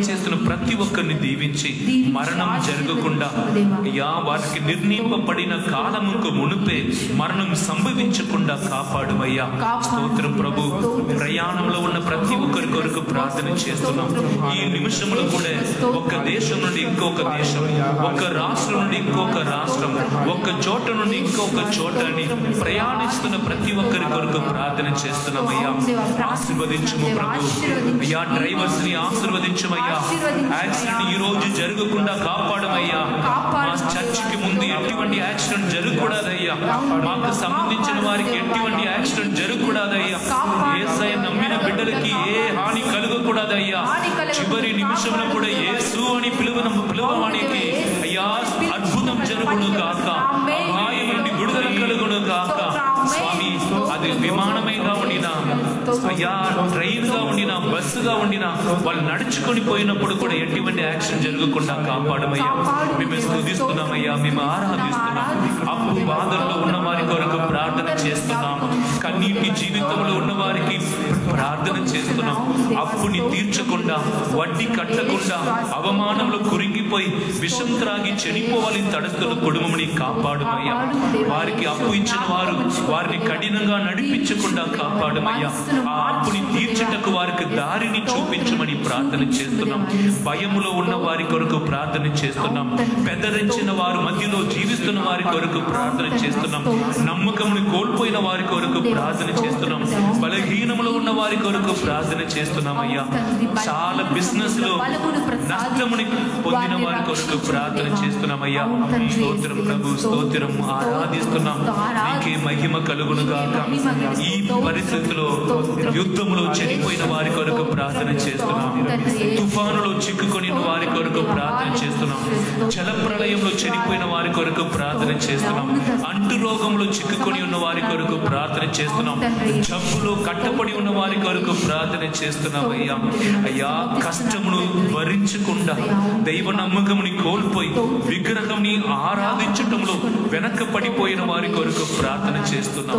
చేస్తున్న ప్రతి ఒక్కరిని దీవించి మరణం జరగకుండా అయ్యా వారికి నిర్ణయింపబడిన కాలముకు మునుపే మరణం సంభవించకుండా కాపాడుమయ్యా స్తోత్రం ప్రభు ప్రయాణంలో ఉన్న ప్రతి ఒక్కరి కొరకు ప్రార్థన చేస్తున్నాం ఈ నిమిషంలో కూడా ఒక దేశం నుండి ఇంకొక దేశం ఒక రాష్ట్రం నుండి ఇంకొక రాష్ట్రం ఒక చోట నుండి ఇంకొక చోటని ప్రయాణిస్తున్న ప్రతి ఒక్కరి కొరకు ప్రార్థన చేస్తున్నామయ్యా ఆశీర్వదించము ప్రభు అయ్యా డ్రైవర్స్ ని ఆశీర్వదించమయ్యా యాక్సిడెంట్ ఈ రోజు జరగకుండా కాపాడమయ్యా మా చర్చికి ముందు ఎటువంటి యాక్సిడెంట్ జరగకూడదయ్యా మాకు సంబంధించిన వారికి ఎటువంటి యాక్సిడెంట్ జరగకూడదయ్యా ఏసై నమ్మిన బిడ్డలకి ఏ హాని కలగకూడదయ్యా చివరి నిమిషంలో కూడా యేసు అని పిలువన పిలువవానికి అయ్యా అద్భుతం జరుగును గాక అపాయం నుండి విడుదల కలుగును గాక స్వామి అది విమానమైనా ఉండినా అయ్యా ట్రైన్ గా ఉండినా బస్సుగా ఉండినా వాళ్ళు నడుచుకొని పోయినప్పుడు కూడా ఎటువంటి యాక్షన్ జరగకుండా కాపాడమయ్యా మేము స్తుతిస్తున్నామయ్యా మేము ఆరాధిస్తున్నాం అప్పు బాధల్లో ఉన్న వారి కొరకు ప్రార్థన చేస్తున్నాము కన్నీటి జీవితంలో ఉన్న వారికి ప్రార్థన చేస్తున్నాం అప్పుని తీర్చకుండా వడ్డీ కట్టకుండా అవమానంలో కురింగిపోయి విషం త్రాగి చనిపోవాలి తడుస్తున్న కుటుంబంని కాపాడుమయ్యా వారికి అప్పు ఇచ్చిన వారు వారిని కఠినంగా నడిపించకుండా కాపాడుమయ్యా ఆ అప్పుని తీర్చుటకు వారికి దారిని చూపించమని ప్రార్థన చేస్తున్నాం భయములో ఉన్న వారి కొరకు ప్రార్థన చేస్తున్నాం పెద్దరించిన వారు మధ్యలో జీవిస్తున్న వారి కొరకు ప్రార్థన చేస్తున్నాం నమ్మకముని కోల్పోయిన వారి కొరకు ప్రార్థన చేస్తున్నాం బలహీనములో ఉన్న వారి కొరకు ప్రార్థన చేస్తున్నామయ్యా చాలా బిజినెస్ లో నష్టముని పొందిన వారి కొరకు ప్రార్థన చేస్తున్నామయ్యా స్తోత్రం ప్రభు స్తోత్రం ఆరాధిస్తున్నాం నీకే మహిమ కలుగును గాక ఈ పరిస్థితిలో యుద్ధములో చనిపోయిన వారి కొరకు ప్రార్థన చేస్తున్నాం తుఫానులో చిక్కుకొని వారి కొరకు ప్రార్థన చేస్తున్నాం జల ప్రళయంలో చనిపోయిన వారి కొరకు ప్రార్థన చేస్తున్నాం అంటు రోగంలో చిక్కుకొని ఉన్న వారి కొరకు ప్రార్థన చేస్తున్నాం జబ్బులో కట్టపడి ఉన్న వారి కొరకు ప్రార్థన చేస్తున్నాం అయ్యా అయ్యా కష్టమును భరించకుండా దైవ నమ్మకముని కోల్పోయి విగ్రహంని ఆరాధించటంలో వెనక పడిపోయిన వారి కొరకు ప్రార్థన చేస్తున్నాం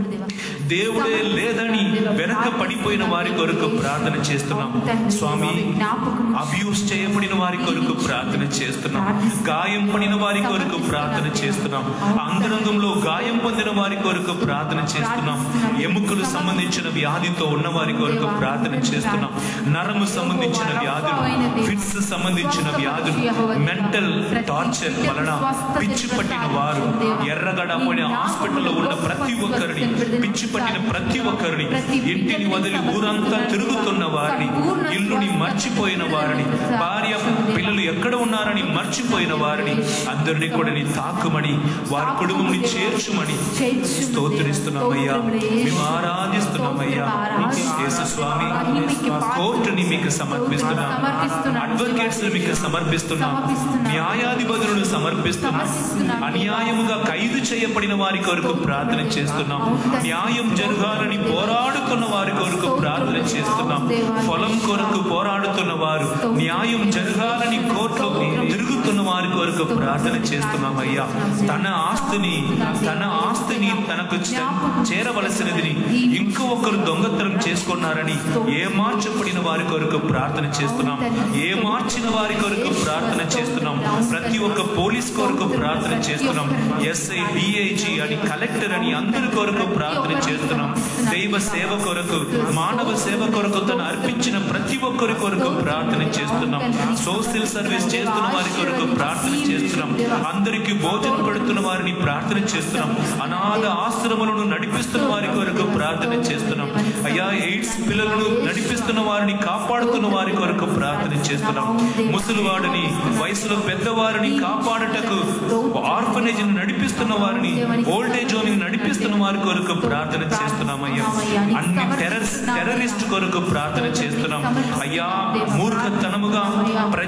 దేవుడే లేదని వెనక పడిపోయిన వారి కొరకు ప్రార్థన చేస్తున్నాం స్వామి అబ్యూస్ చేయబడిన వారి కొరకు ప్రార్థన చేస్తున్నాం గాయం పడిన వారి కొరకు ప్రార్థన చేస్తున్నాం అంగరంగంలో గాయం పొందిన వారి కొరకు ప్రార్థన చేస్తున్నాం ఎముకలు సంబంధించిన వ్యాధితో ఉన్న వారి కొరకు ప్రార్థన చేస్తున్నాం నరము సంబంధించిన వ్యాధులు ఫిట్స్ సంబంధించిన వ్యాధులు మెంటల్ టార్చర్ వలన పిచ్చి పట్టిన వారు ఎర్రగడ పోయిన హాస్పిటల్లో ఉన్న ప్రతి ఒక్కరిని పిచ్చి పట్టిన ప్రతి ఒక్కరిని ఇంటిని వదిలి ఊరంతా తిరుగుతున్న వారిని ఇల్లుని మర్చిపోయిన వారిని భార్య పిల్లలు ఎక్కడ ఉన్నారని మర్చిపోయిన వారిని అందరినీ కూడా నీ తాకుమని వారి కుటుంబంని చేర్చుమని స్తోత్రిస్తున్నామయ్యా మేము ఆరాధిస్తున్నామయ్యా యేసు స్వామి కోర్టుని మీకు సమర్పిస్తున్నాం అడ్వకేట్స్ మీకు సమర్పిస్తున్నాం న్యాయాధిపతులను సమర్పిస్తున్నాం అన్యాయముగా ఖైదు చేయబడిన వారి కొరకు ప్రార్థన చేస్తున్నాం న్యాయం జరగాలని పోరాడుతున్న వారి కొరకు ప్రార్థన చేస్తున్నాం పొలం కొరకు పోరాడుతున్న వారు న్యాయం జరగాలని కోర్టులో తిరుగుతున్న వారి కొరకు ప్రార్థన చేస్తున్నాం అయ్యా తన ఆస్తిని తన ఆస్తిని తనకు చే- చేరవలసినదిని ఇంకో ఒకరు దొంగతనం చేసుకున్నారని ఏ మార్చబడిన వారి కొరకు ప్రార్థన చేస్తున్నాం ఏ మార్చిన వారి కొరకు ప్రార్థన చేస్తున్నాం ప్రతి ఒక్క పోలీస్ కొరకు ప్రార్థన చేస్తున్నాం ఎస్ఐ డిఐజీ అని కలెక్టర్ అని అందరి కొరకు ప్రార్థన చేస్తున్నాం దైవ సేవ కొరకు మానవ సేవ కొరకు తను అర్పించిన ప్రతి ఒక్కరి కొరకు ప్రార్థన చేస్తున్నాం సోషల్ సర్వీస్ చేస్తున్న వారి కొరకు ప్రార్థన చేస్తున్నాం అందరికీ భోజనం పెడుతున్న వారిని ప్రార్థన చేస్తున్నాం అనాథ ఆశ్రములను నడిపిస్తున్న వారి కొరకు ప్రార్థన చేస్తున్నాం అయ్యా ఎయిడ్స్ పిల్లలను నడిపిస్తున్న వారిని కాపాడుతున్న వారి కొరకు ప్రార్థన చేస్తున్నాం ముసలివాడిని వయసులో పెద్దవారిని కాపాడటకు ఆర్ఫనేజ్ నడిపిస్తున్న వారిని ఓల్డేజ్ హోమ్ నడిపిస్తున్న వారి కొరకు ప్రార్థన చేస్తున్నాం అయ్యా అన్ని టెర్రరిస్ట్ టెర్రరిస్ట్ కొరకు ప్రార్థన చేస్తున్నాం అయ్యా మూర్ఖతనముగా ప్రజలను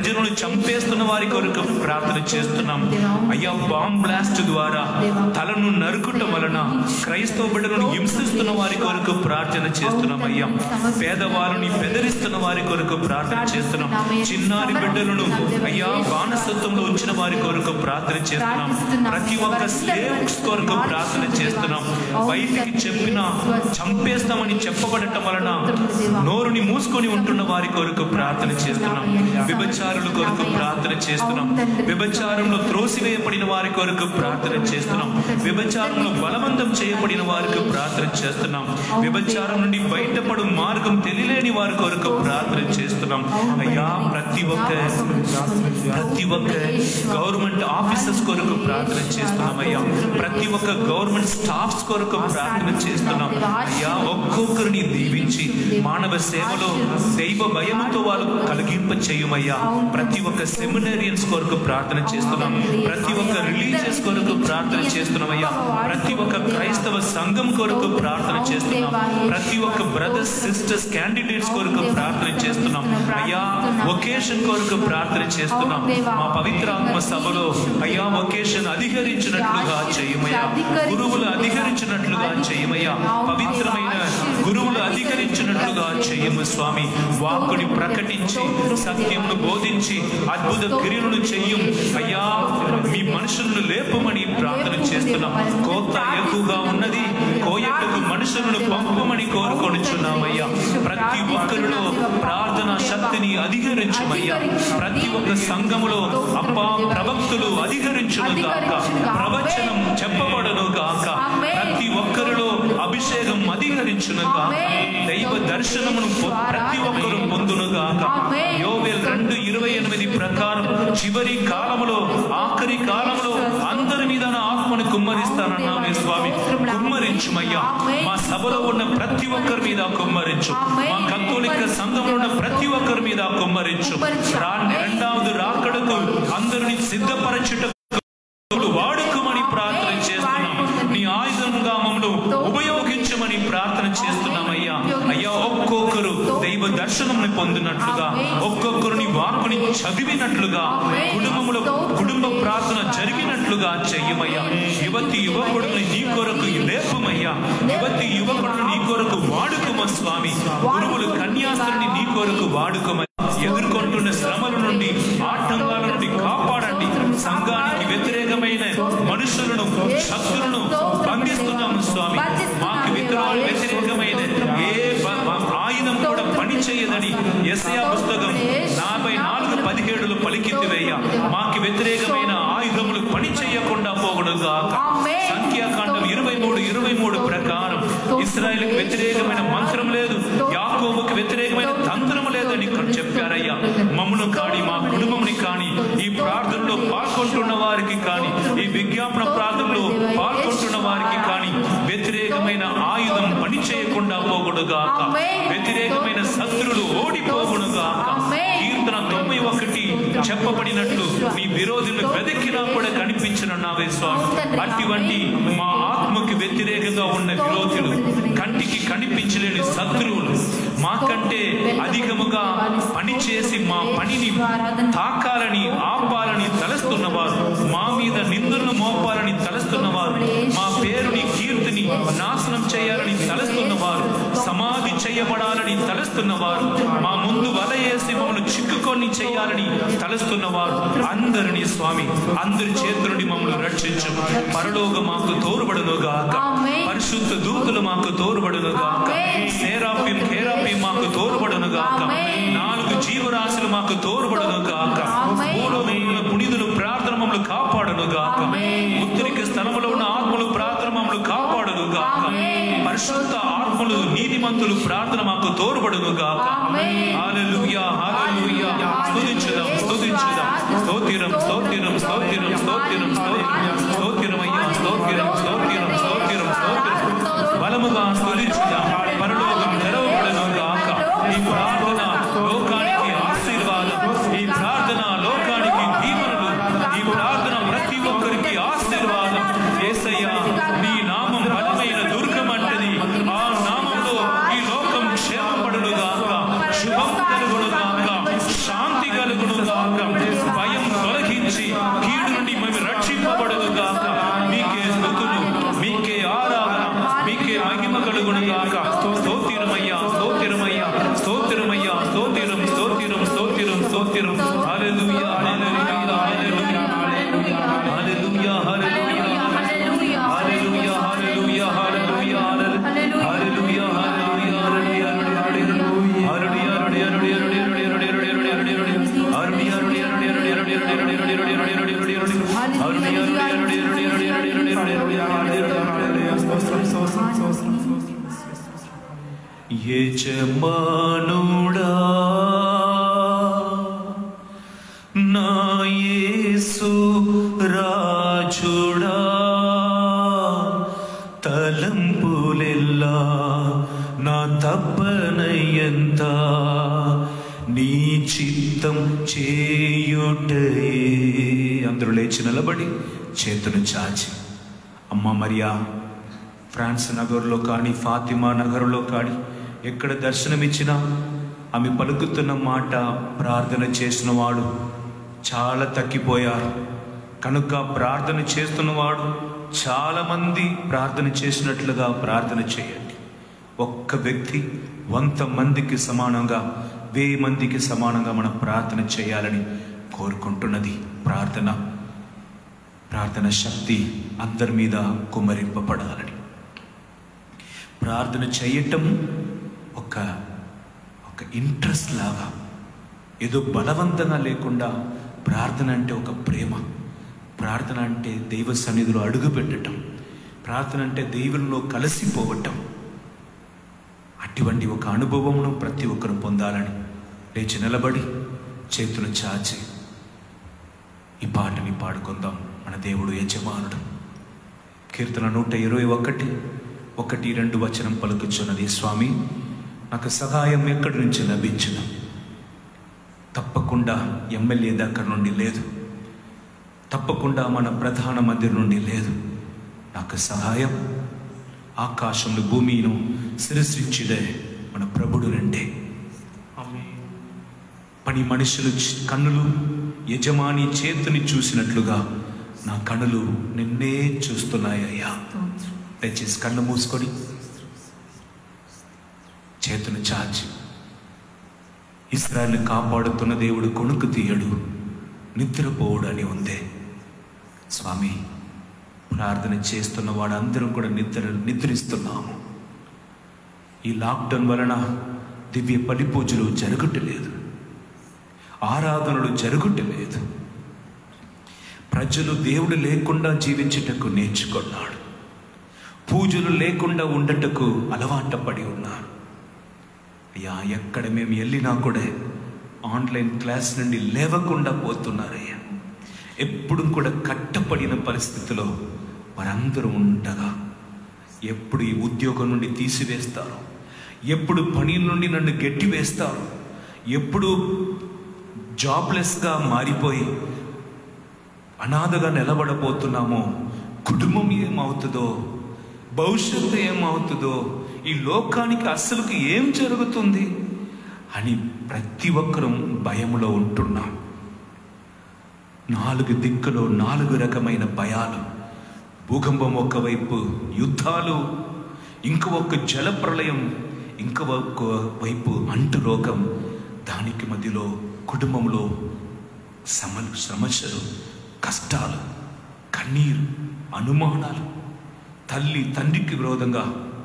చంపేస్తున్న వారి కొరకు ప్రార్థన చేస్తున్నాం అయ్యా బాంబ్ బ్లాస్ట్ ద్వారా తలను నరుకుటం వలన క్రైస్తవ బిడ్డలను హింసిస్తున్న వారి కొరకు ప్రార్థన చేస్తున్నాం అయ్యా పేదవారిని బెదిరిస్తున్న వారి కొరకు ప్రార్థన చేస్తున్నాం చిన్నారి బిడ్డలను అయ్యా బానసత్వంలో ఉంచిన వారి కొరకు ప్రార్థన చేస్తున్నాం ప్రతి ఒక్క స్లేవ్స్ కొరకు ప్రార్థన చేస్తున్నాం బయటికి చెప్పిన చంపేస్తామని చెప్పబడటం వలన నోరుని మూసుకొని ఉంటున్న వారి కొరకు ప్రార్థన చేస్తున్నాం విభచారుల కొరకు ప్రార్థన చేస్తున్నాం విభచారంలో త్రోసివేయబడిన వారి కొరకు ప్రార్థన చేస్తున్నాం విభచారంలో బలవంతం చేయబడిన వారికి ప్రార్థన చేస్తున్నాం విభచారం నుండి బయటపడు మార్గం తెలియలేని వారి కొరకు ప్రార్థన చేస్తున్నాం అయ్యా ప్రతి ఒక్క ప్రతి ఒక్క గవర్నమెంట్ ఆఫీసర్స్ కొరకు ప్రార్థన చేస్తున్నాం అయ్యా ప్రతి ఒక్క గవర్నమెంట్ స్టాఫ్స్ కొరకు ప్రార్థన చేస్తున్నాం అయ్యా ఒక్కొక్కరిని దీవించి మానవ సేవలో దైవ భయముతో వాళ్ళు కలిగింప చేయమయ్యా ప్రతి ఒక్క సెమినరియన్స్ కొరకు ప్రార్థన చేస్తున్నాం ప్రతి ఒక్క రిలీజియస్ కొరకు ప్రార్థన చేస్తున్నాం అయ్యా ప్రతి ఒక్క క్రైస్తవ సంఘం కొరకు ప్రార్థన చేస్తున్నాం ప్రతి ఒక్క బ్రదర్స్ సిస్టర్స్ క్యాండిడేట్స్ కొరకు ప్రార్థన చేస్తున్నాం అయ్యా ఒకేషన్ కొరకు ప్రార్థన చేస్తున్నాం మా పవిత్రాత్మ సభలో అయ్యా ఒకేషన్ అధిగరించినట్లుగా చేయమయ్యా గురువులు అధిగరించినట్లుగా చేయమయ్యా పవిత్రమైన గురువులు అధిగరించినట్లుగా చేయము స్వామి వాక్కుని ప్రకటించి సత్యమును బోధించి అద్భుత క్రియలను చెయ్యం అయ్యా మీ మనుషులను లేపమని ప్రార్థన చేస్తున్నాం కోత ఎక్కువగా ఉన్నది కోయటకు మనుషులను పంపమని కోరుకొనిచున్నామయ్యా ప్రతి ఒక్కరిలో ప్రార్థన శక్తిని అధిగరించమయ్యా ప్రతి ఒక్క సంఘములో అబ్బా ప్రవక్తులు అధిగరించును గాక ప్రవచనం చెప్పబడను గాక ప్రతి ఒక్కరిలో అభిషేకం అధిగరించును గాక దైవ దర్శనమును పొ- ప్రతి ఒక్కరు పొందును గాక యోవేల్ రెండు ఇరవై ఎనిమిది ప్రకారం చివరి కాలములో ఆఖరి కాలంలో అందరి మీద నా ఆత్మను కుమ్మరిస్తానన్నామే స్వామి కుమ్మరించుమయ్యా మా సభలో ఉన్న ప్రతి ఒక్కరి మీద కుమ్మరించు మా కత్తోలిక సంఘంలో ఉన్న ప్రతి ఒక్కరి మీద కుమ్మరించు రా రెండవది రాకడకు అందరిని సిద్ధపరచుట వాడుకోమని ప్రార్థన చేస్తున్నాం నీ ఆయుధంగా మమ్మల్ని ఉపయోగించమని ప్రార్థన చేస్తున్నామయ్యా అయ్యా ఒక్కొక్కరు దైవ దర్శనం పొందినట్లుగా ఒక్కొక్కరిని వాక్కుని చదివినట్లుగా కుటుంబంలో కుటుంబ ప్రార్థన జరిగినట్లుగా చెయ్యమయ్యా యువతి యువకుడిని నీ కొరకు లేపమయ్యా యువతి యువకుడిని నీ కొరకు వాడుకోమ స్వామి గురువులు కన్యాస్త్రుని నీ కొరకు వాడుకోమ ఎదుర్కొంటున్న శ్రమల నుండి ఆటంకాల నుండి కాపాడండి సంఘానికి వ్యతిరేకమైన మనుషులను శక్తులను బంధిస్తున్నాము స్వామి మాకు విగ్రహాలు వ్యతిరేకమైన ఏ బ- బ- ఆయుధం కూడా పని చేయదని ఎస్ఐ పుస్తకం నలభై నాలుగు పదిహేడులు పలికింది వేయ మాకు వ్యతిరేకమైన ఆయుధములు పని చేయకుండా పోగడుగా సంఖ్యాకాండం ఇరవై మూడు ఇరవై మూడు ప్రకారం ఇస్రాయల్కి వ్యతిరేకమైన మంత్రం లేదు యాకోబుకి వ్యతిరేకమైన తంత్రం లేదని ఇక్కడ చెప్పారయ్యా మమ్మను కాని మా కుటుంబంని కాని ఈ ప్రార్థనలో పాల్గొంటున్న వారికి కాని ఈ విజ్ఞాపన ప్రార్థనలో పాల్గొంటున్న వారికి కాని వ్యతిరేకమైన ఆయుధం పని చేయకుండా పోగుడుగాక వ్యతిరేకమైన శత్రులు ఓడిపోగుడుగాక కీర్తన తొంభై ఒకటి చెప్పబడినట్లు నీ విరోధులు వెదకినా కూడా కనిపించిన నావే స్వామి అటువంటి మా ఆత్మకి వ్యతిరేకంగా ఉన్న విరోధులు కంటికి కనిపించలేని శత్రువులు మాకంటే అధికముగా పని చేసి మా పనిని తాకాలని ఆపాలని తలస్తున్నవారు మా మీద నిందలను మోపాలని తలస్తున్నవారు మా పేరుని కీర్తిని నాశనం చేయాలని తలస్తున్నవారు సమాధి చేయబడాలని తలస్తున్నవారు మా ముందు వల వేసి మమ్మల్ని చిక్కుకొని చేయాలని తలస్తున్నవారు అందరినీ స్వామి అందరి చేతుల నుండి మమ్మల్ని రక్షించు పరలోక మాకు తోరుబడును గాక పరిశుద్ధ దూతులు మాకు తోరుబడును గాక సేరాఫిం ఖేరాఫిం మాకు తోరుబడును గాక నాలుగు జీవరాశులు మాకు తోరుబడును గాక భూలోకముల పునిదులు ప్రార్థన మమ్మల్ని కాపాడును గాక ఉత్తరిక స్థలములో ఉన్న ఆత్మలు ప్రార్థన మమ్మల్ని కాపాడును గాక పరిశుద్ధ ఆత్మలు నీతిమంతులు ప్రార్థన మాకు తోరుబడును గాక హల్లెలూయా హల్లెలూయా స్తుతించుదాం స్తుతించుదాం స్తోత్రం స్తోత్రం స్తోత్రం స్తోత్రం స్తోత్రం స్తోత్రం అయ్యా స్తోత్రం స్తోత్రం స్తోత్రం స్తోత్రం బలముగా స్తుతించుదాం పరలోకం తెరవబడును గాక ఈ ప్రార్థన లోకానికి ఆశీర్వాదం ఈ ప్రార్థన లోకానికి దీవెనలు ఈ ప్రార్థన ప్రతి ఒక్కరికి ఆశీర్వాదం యేసయ్య నీ నామం బలమైన దుర్గం అంటది ఆ నామంలో ఈ లోకం క్షేమపడును గాక శుభం కలుగును యజమానుడా నా యేసు రాజుడా తలంపులెల్లా నా తప్పనయ్యంత నీ చిత్తం చేయుటయే అందరూ లేచి నిలబడి చేతులు చాచి అమ్మ మరియా ఫ్రాన్స్ నగర్లో కానీ ఫాతిమా నగర్లో కానీ ఎక్కడ దర్శనమిచ్చినా ఆమె పలుకుతున్న మాట ప్రార్థన చేసిన వాడు చాలా తగ్గిపోయారు కనుక ప్రార్థన చేస్తున్నవాడు చాలా మంది ప్రార్థన చేసినట్లుగా ప్రార్థన చేయండి ఒక్క వ్యక్తి వంద మందికి సమానంగా వెయ్యి మందికి సమానంగా మనం ప్రార్థన చేయాలని కోరుకుంటున్నది ప్రార్థన ప్రార్థన శక్తి అందరి మీద కుమరింపబడాలని ప్రార్థన చేయటం ఒక ఒక ఇంట్రెస్ట్ లాగా ఏదో బలవంతంగా లేకుండా ప్రార్థన అంటే ఒక ప్రేమ ప్రార్థన అంటే దైవ సన్నిధిలో అడుగు పెట్టడం ప్రార్థన అంటే దైవంలో కలిసిపోవటం అటువంటి ఒక అనుభవమును ప్రతి ఒక్కరు పొందాలని లేచి నిలబడి చేతులు చాచి ఈ పాటని పాడుకుందాం మన దేవుడు యజమానుడు కీర్తన నూట ఇరవై ఒకటి ఒకటి రెండు వచనం పలుకుచున్నది స్వామి నాకు సహాయం ఎక్కడి నుంచి లభించిన తప్పకుండా ఎమ్మెల్యే దగ్గర నుండి లేదు తప్పకుండా మన ప్రధాన మందిర్ నుండి లేదు నాకు సహాయం ఆకాశంలో భూమిను సృష్టించిడే మన ప్రభుడు రెండే పని మనుషులు చ- కన్నులు యజమాని చేతిని చూసినట్లుగా నా కన్నులు నిన్నే చూస్తున్నాయ్యా దయచేసి కళ్ళు మూసుకొని చేతులు చాచి ఇస్రాయల్ని కాపాడుతున్న దేవుడు కొనుక్కు తీయడు నిద్రపోవుడు అని ఉందే స్వామి ప్రార్థన చేస్తున్న వాడందరం కూడా నిద్ర నిద్రిస్తున్నాము ఈ లాక్డౌన్ వలన దివ్య బలి పూజలు జరగట్లేదు ఆరాధనలు జరుగుటలేదు ప్రజలు దేవుడు లేకుండా జీవించుటకు నేర్చుకున్నాడు పూజలు లేకుండా ఉండటకు అలవాట పడి ఉన్నారు అయ్యా ఎక్కడ మేము వెళ్ళినా కూడా ఆన్లైన్ క్లాస్ నుండి లేవకుండా పోతున్నారయ్యా ఎప్పుడు కూడా కట్టపడిన పరిస్థితిలో వారందరూ ఉండగా ఎప్పుడు ఈ ఉద్యోగం నుండి తీసివేస్తారు ఎప్పుడు పని నుండి నన్ను గట్టి వేస్తారు ఎప్పుడు జాబ్లెస్గా మారిపోయి అనాథగా నిలబడబోతున్నామో కుటుంబం ఏమవుతుందో భవిష్యత్తు ఏమవుతుందో ఈ లోకానికి అస్సలుకి ఏం జరుగుతుంది అని ప్రతి ఒక్కరూ భయములో ఉంటున్నాం నాలుగు దిక్కులో నాలుగు రకమైన భయాలు భూకంపం ఒకవైపు యుద్ధాలు ఇంకొక జల ప్రళయం ఇంకొక వైపు అంటు రోగం దానికి మధ్యలో కుటుంబంలో సమలు సమస్యలు కష్టాలు కన్నీరు అనుమానాలు తల్లి తండ్రికి విరోధంగా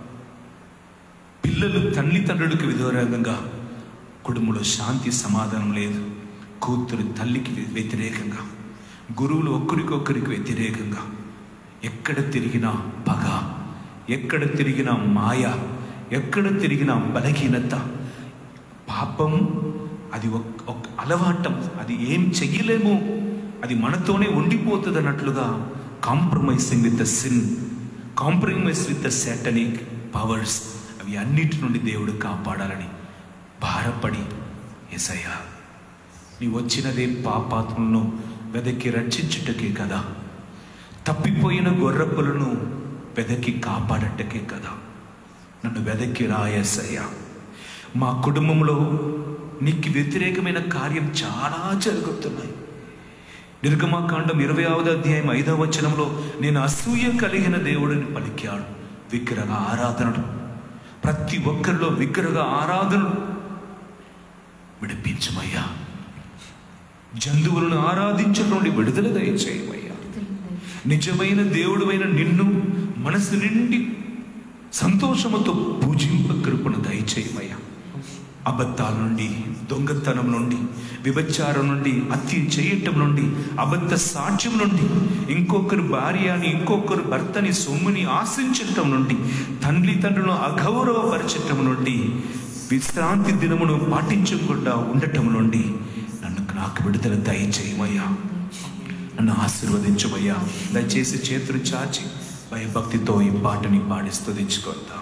పిల్లలు తల్లి తండ్రులకు విరోధంగా కుటుంబంలో శాంతి సమాధానం లేదు కూతురు తల్లికి వ్యతిరేకంగా గురువులు ఒక్కరికొక్కరికి వ్యతిరేకంగా ఎక్కడ తిరిగినా పగ ఎక్కడ తిరిగినా మాయ ఎక్కడ తిరిగినా బలహీనత పాపం అది ఒక ఒక అలవాటం అది ఏం చెయ్యలేము అది మనతోనే ఉండిపోతుంది అన్నట్లుగా compromising with the sin compromise with the satanic powers అవి అన్నిటి నుండి దేవుడు కాపాడాలని భారపడి ఎసయ్యా నీ వచ్చినదే పాపాత్మలను వెదకి రక్షించుటకే కదా తప్పిపోయిన గొర్రెప్పులను వెదకి కాపాడటకే కదా నన్ను వెదకి రాయసయ్యా మా కుటుంబంలో నీకు వ్యతిరేకమైన కార్యం చాలా జరుగుతున్నాయి నిర్గమాకాండం ఇరవై అధ్యాయం ఐదవ వచనంలో నేను అసూయ కలిగిన దేవుడిని పలికాడు విగ్రహ ఆరాధనలు ప్రతి ఒక్కరిలో విగ్రహ ఆరాధనలు విడిపించమయ్యా జంతువులను ఆరాధించడం నుండి విడుదల దయచేయమయ్యా నిజమైన దేవుడువైన నిన్ను మనసు నిండి సంతోషముతో పూజింప కృపను దయచేయమయ్యా అబద్ధాల నుండి దొంగతనం నుండి విభచారం నుండి హత్య చేయటం నుండి అబద్ధ సాక్ష్యం నుండి ఇంకొకరు భార్యని ఇంకొకరు భర్తని సొమ్ముని ఆశించటం నుండి తండ్రి తండ్రులను అగౌరవపరచటం నుండి విశ్రాంతి దినమును పాటించకుండా ఉండటం నుండి నన్ను నాకు విడుదల దయచేయమయ్యా నన్ను ఆశీర్వదించమయ్యా దయచేసి చేతులు చాచి భయభక్తితో ఈ పాటని పాడి స్తుతించుకుందాం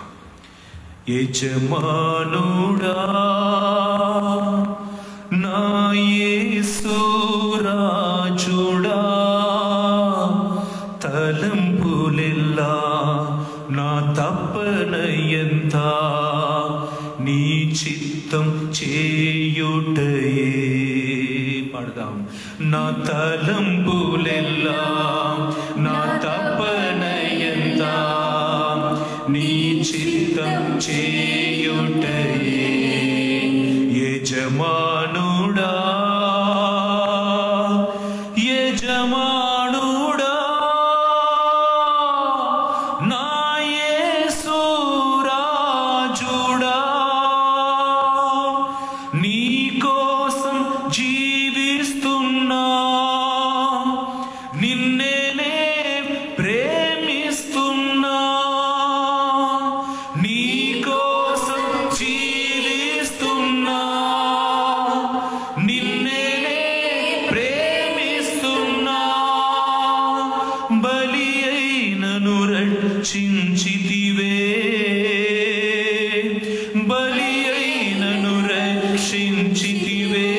యజమానుడా నా యేసురాజుడా తలంపులెల్లా నా తప్పన ఎంత నీ చిత్తం చేయుటయే పాడదాం నా తలంపులెల్లా నా తప్పన ఎంత నీ చిత్తం చేయుటయే యజమానుడా యజమానుడా నా యేసురాజుడా నీ కోసం జీవిస్తున్నా నిన్నేనే ప్రేమిస్తున్నా నీ కోసం జీవిస్తున్నా నిన్నేనే ప్రేమిస్తున్నా బలి అయినను రక్షించితివే బలి అయినను రక్షించితివే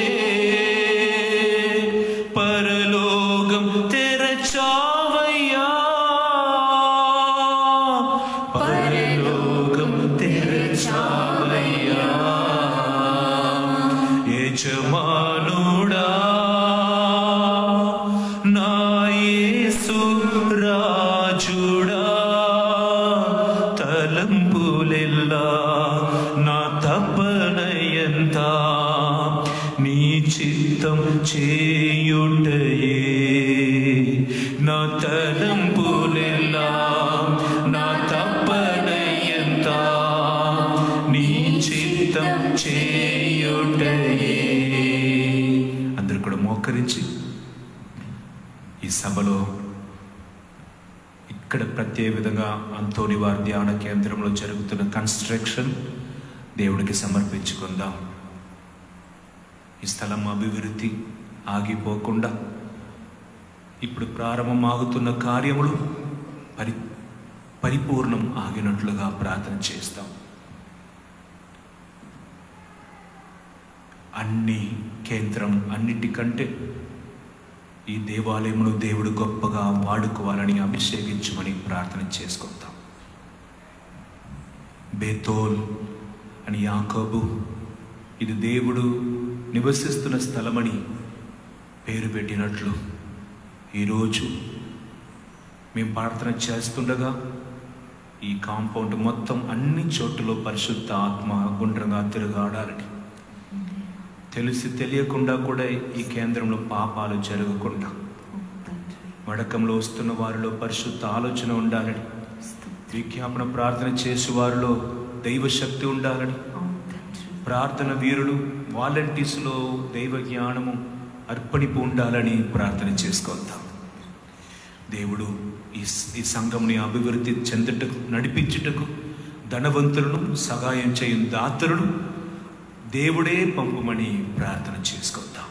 పరలోకం తెరచావయ్యా పరలోకం తెరచావయ్యా యజమానుడా నా యేసు రాజుడా తలంపులెల్లా నా తపనయంత నీ చిత్తం చేయుటయే నా తలంపులెల్లా నా తపనయంత నీ చిత్తం చేయుటయే అందరు కూడా మోకరించి ఈ సభలో ఇక్కడ ప్రత్యేక విధంగా అంతోని వారి ధ్యాన కేంద్రంలో జరుగుతున్న కన్స్ట్రక్షన్ దేవుడికి సమర్పించుకుందాం ఈ స్థలం అభివృద్ధి ఆగిపోకుండా ఇప్పుడు ప్రారంభమాగుతున్న కార్యములు పరి పరిపూర్ణం ఆగినట్లుగా ప్రార్థన చేస్తాం అన్ని కేంద్రం అన్నిటికంటే ఈ దేవాలయమును దేవుడు గొప్పగా వాడుకోవాలని అభిషేకించమని ప్రార్థన చేసుకుందాం బేతోల్ అని యాకోబు ఇది దేవుడు నివసిస్తున్న స్థలమని పేరు పెట్టినట్లు ఈరోజు మేము ప్రార్థన చేస్తుండగా ఈ కాంపౌండ్ మొత్తం అన్ని చోట్లలో పరిశుద్ధ ఆత్మ గుండ్రంగా తిరగాడాలని తెలిసి తెలియకుండా కూడా ఈ కేంద్రంలో పాపాలు జరగకుండా వడకంలో వస్తున్న వారిలో పరిశుద్ధ ఆలోచన ఉండాలని విజ్ఞాపన ప్రార్థన చేసే వారిలో దైవశక్తి ఉండాలని ప్రార్థన వీరులు వాలంటీర్స్లో దైవ జ్ఞానము అర్పణిపు ఉండాలని ప్రార్థన చేసుకొద్దాం దేవుడు ఈ ఈ సంఘంని అభివృద్ధి చెందుటకు నడిపించుటకు ధనవంతులను సహాయం చేయని దాతరులు దేవుడే పంపమని ప్రార్థన చేసుకొద్దాం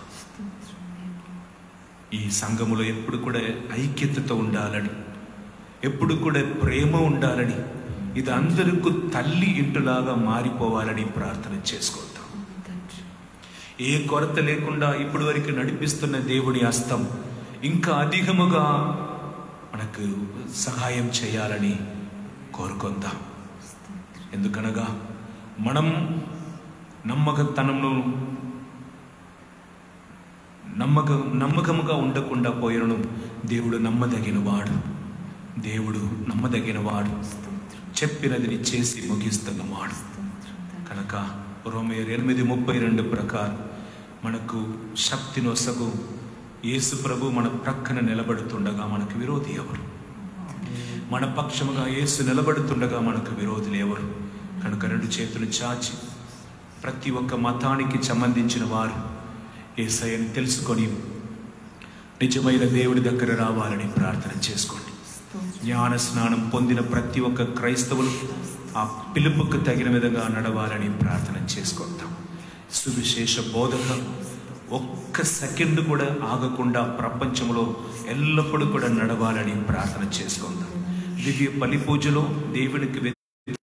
ఈ సంఘములో ఎప్పుడు కూడా ఐక్యతతో ఉండాలని ఎప్పుడు కూడా ప్రేమ ఉండాలని ఇది అందరికీ తల్లి ఇంటులాగా మారిపోవాలని ప్రార్థన చేసుకొద్దాం ఏ కొరత లేకుండా ఇప్పటి వరకు నడిపిస్తున్న దేవుని హస్తం ఇంకా అధికముగా మనకు సహాయం చేయాలని కోరుకుందాం ఎందుకనగా మనం నమ్మకతనంలో నమ్మక నమ్మకముగా ఉండకుండా పోయినను దేవుడు నమ్మదగిన వాడు దేవుడు నమ్మదగిన వాడు చెప్పినదిని చేసి ముగిస్తున్నవాడు కనుక రోమేరు ఎనిమిది ముప్పై రెండు ప్రకారం మనకు శక్తినొసగు యేసు ప్రభు మన ప్రక్కన నిలబడుతుండగా మనకు విరోధి ఎవరు మన పక్షముగా యేసు నిలబడుతుండగా మనకు విరోధులు ఎవరు కనుక రెండు చేతులు చాచి ప్రతి ఒక్క మతానికి సంబంధించిన వారు ఏసయ్యని తెలుసుకొని నిజమైన దేవుడి దగ్గర రావాలని ప్రార్థన చేసుకోండి జ్ఞాన స్నానం పొందిన ప్రతి ఒక్క క్రైస్తవులు ఆ పిలుపుకు తగిన విధంగా నడవాలని ప్రార్థన చేసుకుంటాం సువిశేష బోధక ఒక్క సెకండ్ కూడా ఆగకుండా ప్రపంచంలో ఎల్లప్పుడూ కూడా నడవాలని ప్రార్థన చేసుకుందాం దివ్య బలి పూజలో దేవునికి వ్య-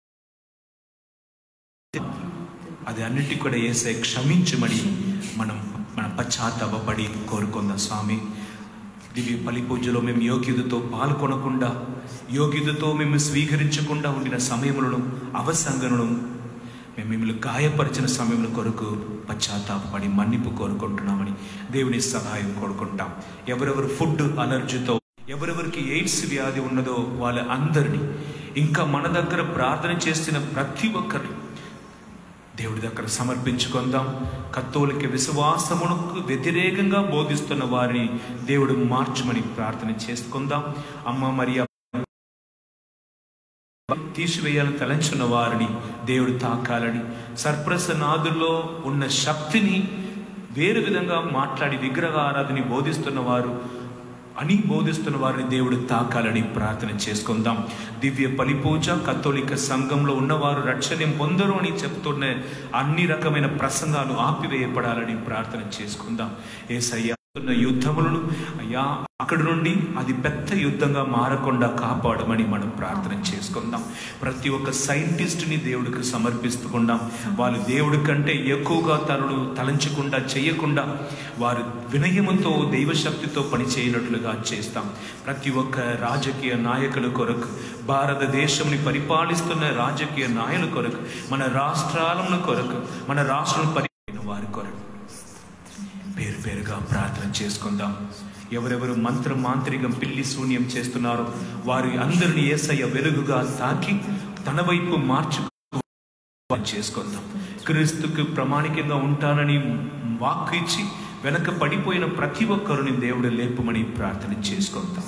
అది అన్నిటి కూడా వేసే క్షమించమని మనం మన పశ్చాత్తాపడి కోరుకుందాం స్వామి దివ్య బలి పూజలో మేము యోగ్యతతో పాల్గొనకుండా యోగ్యతతో మేము స్వీకరించకుండా ఉండిన సమయములను అవసంగలను మేము మిమ్మల్ని గాయపరిచిన సమయంలో కొరకు పశ్చాత్తాపడి మన్నిపు కోరుకుంటున్నామని దేవుని సహాయం కోరుకుంటాం ఎవరెవరు ఫుడ్ అలర్జీతో ఎవరెవరికి ఎయిడ్స్ వ్యాధి ఉన్నదో వాళ్ళ అందరినీ ఇంకా మన దగ్గర ప్రార్థన చేసిన ప్రతి ఒక్కరిని దేవుడి దగ్గర సమర్పించుకుందాం కత్తోలిక విశ్వాసమునకు వ్యతిరేకంగా బోధిస్తున్న వారిని దేవుడు మార్చమని ప్రార్థన చేసుకుందాం అమ్మ మరియ తీసివేయాలని తలంచున్న వారిని దేవుడు తాకాలని సర్ప్రసనాదుల్లో ఉన్న శక్తిని వేరు విధంగా మాట్లాడి విగ్రహ ఆరాధని బోధిస్తున్న వారు అని బోధిస్తున్న వారిని దేవుడు తాకాలని ప్రార్థన చేసుకుందాం దివ్య బలిపూజ కత్తోలిక సంఘంలో ఉన్నవారు రక్షణ పొందరు అని చెప్తున్న అన్ని రకమైన ప్రసంగాలు ఆపివేయపడాలని ప్రార్థన చేసుకుందాం ఏసయ్య ఉన్న యుద్ధములను అయ్యా అక్కడి నుండి అది పెద్ద యుద్ధంగా మారకుండా కాపాడమని మనం ప్రార్థన చేసుకుందాం ప్రతి ఒక్క సైంటిస్ట్ని దేవుడికి సమర్పిస్తున్నాం వాళ్ళు దేవుడి కంటే ఎక్కువగా తనను తలంచకుండా చేయకుండా వారు వినయముతో దైవశక్తితో పని చేయనట్లుగా చేస్తాం ప్రతి ఒక్క రాజకీయ నాయకుల కొరకు భారతదేశంని పరిపాలిస్తున్న రాజకీయ నాయకుల కొరకు మన రాష్ట్రాలను కొరకు మన రాష్ట్రం పరిపాలిన వారి కొరకు పేరు పేరుగా ప్రార్థన చేసుకుందాం ఎవరెవరు మంత్ర మాంత్రికం పిల్లి శూన్యం చేస్తున్నారో వారి అందరిని ఏసయ్య వెలుగుగా తాకి తన వైపు మార్చు చేసుకుందాం క్రీస్తుకు ప్రామాణికంగా ఉంటానని వాక్కు ఇచ్చి వెనక పడిపోయిన ప్రతి ఒక్కరిని దేవుడు లేపమని ప్రార్థన చేసుకుందాం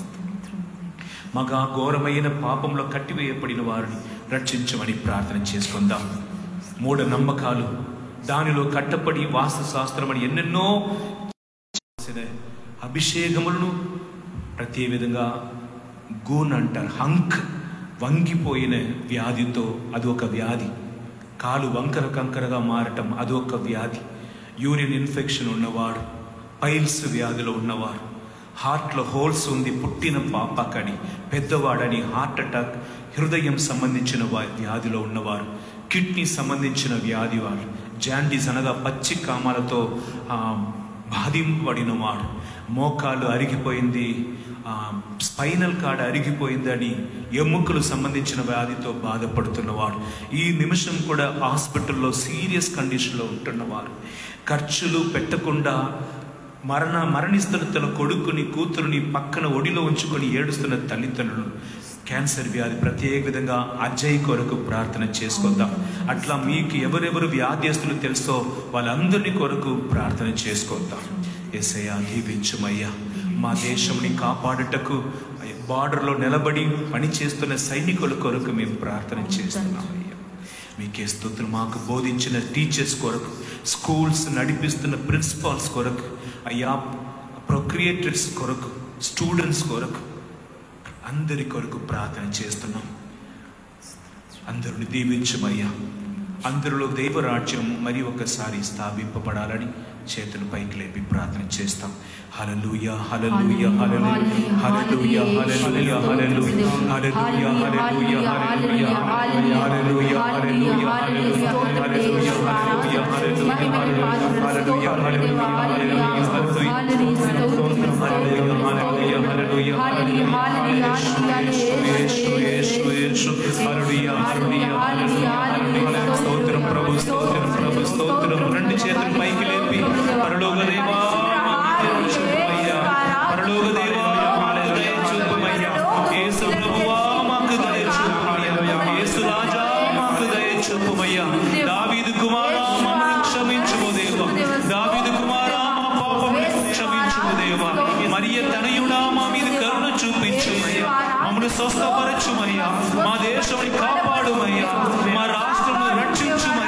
మగా ఘోరమైన పాపంలో కట్టివేయబడిన వారిని రక్షించమని ప్రార్థన చేసుకుందాం మూఢ నమ్మకాలు దానిలో కట్టపడి వాస్తు శాస్త్రం అని ఎన్నెన్నో చేసిన అభిషేకములను ప్రతి విధంగా గూన్ అంటారు హంక్ వంగిపోయిన వ్యాధితో అది ఒక వ్యాధి కాలు వంకర కంకరగా మారటం అది ఒక వ్యాధి యూరిన్ ఇన్ఫెక్షన్ ఉన్నవాడు పైల్స్ వ్యాధిలో ఉన్నవారు హార్ట్లో హోల్స్ ఉంది పుట్టిన పాపకని పెద్దవాడని హార్ట్ అటాక్ హృదయం సంబంధించిన వా- వ్యాధిలో ఉన్నవారు కిడ్నీ సంబంధించిన వ్యాధి వారు జాండీస్ అనగా పచ్చి కామాలతో ఆ, బాధింపబడిన వాడు మోకాలు అరిగిపోయింది ఆ, స్పైనల్ కార్డ్ అరిగిపోయిందని ఎముకలు సంబంధించిన వ్యాధితో బాధపడుతున్నవాడు ఈ నిమిషం కూడా హాస్పిటల్లో సీరియస్ కండిషన్లో ఉంటున్నవారు ఖర్చులు పెట్టకుండా మరణ మరణిస్తున్న తన కొడుకుని కూతురుని పక్కన ఒడిలో ఉంచుకొని ఏడుస్తున్న తల్లిదండ్రులు క్యాన్సర్ వ్యాధి ప్రత్యేక విధంగా అజయ్ కొరకు ప్రార్థన చేసుకుందాం అట్లా మీకు ఎవరెవరు వ్యాధ్యస్తులు తెలుసో వాళ్ళందరినీ కొరకు ప్రార్థన చేసుకుందాం ఎస్ఐయా దీవించమయ్యా మా దేశంని కాపాడుటకు బార్డర్లో నిలబడి పనిచేస్తున్న సైనికుల కొరకు మేము ప్రార్థన చేస్తున్నాం అయ్యా మీకే స్తోత్రం మాకు బోధించిన టీచర్స్ కొరకు స్కూల్స్ నడిపిస్తున్న ప్రిన్సిపాల్స్ కొరకు అయ్యా ప్రొక్రియేటర్స్ కొరకు స్టూడెంట్స్ కొరకు అందరి కొరకు ప్రార్థన చేస్తున్నాం అందరిని దీవించమయ్యా అందరిలో దైవరాజ్యం మరి ఒకసారి స్థాపింపబడాలని చేతులు పైకి లేపి ప్రార్థన చేస్తాం హల్లెలూయ హల్లెలూయ హల్లెలూయ హల్లెలూయ హల్లెలూయ హల్లెలూయ హల్లెలూయ హల్లెలూయ హల్లెలూయ హల్లెలూయ హల్లెలూయ హల్లెలూయ హల్లెలూయ హల్లెలూయ హల్లెలూయ హల్లెలూయ యేసు యేసు యేసు హల్లెలూయ హల్లెలూయ హల్లెలూయ స్తోత్రం ప్రభు స్తోత్రం ప్రభు స్తోత్రం రెండు చేతులు పైకి లేపి పరలోక దేవా మాకు చూపమయ్యా పరలోక దేవా మాకు దయ చూపమయ్యా యేసు ప్రభువా మాకు దయ చూపమయ్యా యేసు రాజా మాకు దయ చూపమయ్యా దావీదు కుమారా మమ్మల్ని క్షమించుము దేవా దావీదు కుమారా మా పాపములను క్షమించుము దేవా మరియ తనయుడా మా మీద కరుణ చూపించుమయ్యా మమ్మల్ని స్వస్థపరచుమయ్యా మా దేశంని కాపాడుమయ్యా మా రాష్ట్రమును రక్షించుమయ్యా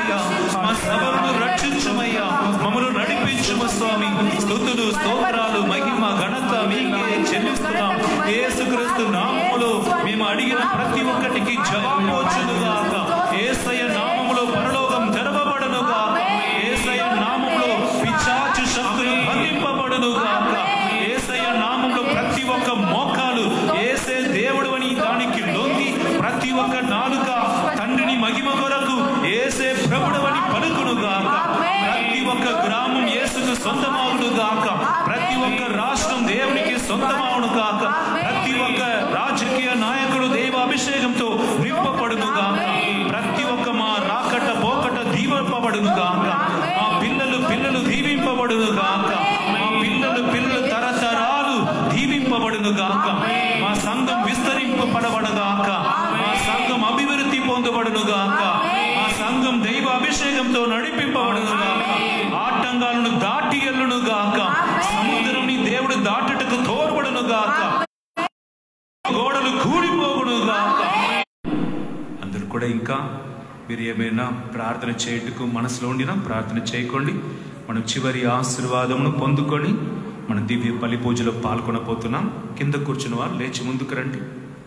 రక్షించుమయ్యా మా సభలను రక్షించుమయ్యా మమ్మల్ని నడిపించుము స్వామి స్తుతులు స్తోత్రాలు మహిమ ఘనత మీకే చెల్లిస్తున్నాం యేసుక్రీస్తు నామములో మేము అడిగిన ప్రతి ఒక్కటికి జవాబు వచ్చునుగాక ఏసయ్య నామములో పరలోకం తెరవబడునుగాక ఏసయ్య నామములో పిచాచు శక్తులు బంధింపబడునుగాక ఏసయ్య నామంలో ప్రతి ఒక్క మోకాలు ఏసే దేవుడు అని దానికి లొంగి ప్రతి ఒక్క నాలుక తండ్రిని మహిమ కొరకు ఏసే ప్రభుడు అని పలుకునుగాక ప్రతి ఒక్క గ్రామం యేసుకు సొంతమవును గాక ప్రతి ఒక్క రాష్ట్రం దేవునికి సొంతమవును గాక ప్రతి ఒక్క రాజకీయ నాయకుడు దైవ అభిషేకంతో నింపబడును గాక ప్రతి ఒక్క మా రాకట పోకట దీవింపబడును గాక మా పిల్లలు పిల్లలు దీవింపబడును గాక మా పిల్లలు పిల్లలు తరతరాలు దీవింపబడును గాక మా సంఘం విస్తరింపబడబడు గాక మా సంఘం అభివృద్ధి పొందబడును గాక మా సంఘం దైవ అభిషేకంతో నడిపింపబడును గాక ఆటంకాలను దాటి ఎల్లును గాక సముద్రం దేవుడు దాటుటకు తోడ్పడును గాక గోడలు కూలిపోగును గాక అందరూ కూడా ఇంకా మీరు ఏమైనా ప్రార్థన చేయుటకు మనసులో ఉండినా ప్రార్థన చేయకండి మనం చివరి ఆశీర్వాదమును పొందుకొని మన దివ్య బలి పూజలో పాల్గొనబోతున్నాం కింద కూర్చున్న వారు లేచి ముందుకు రండి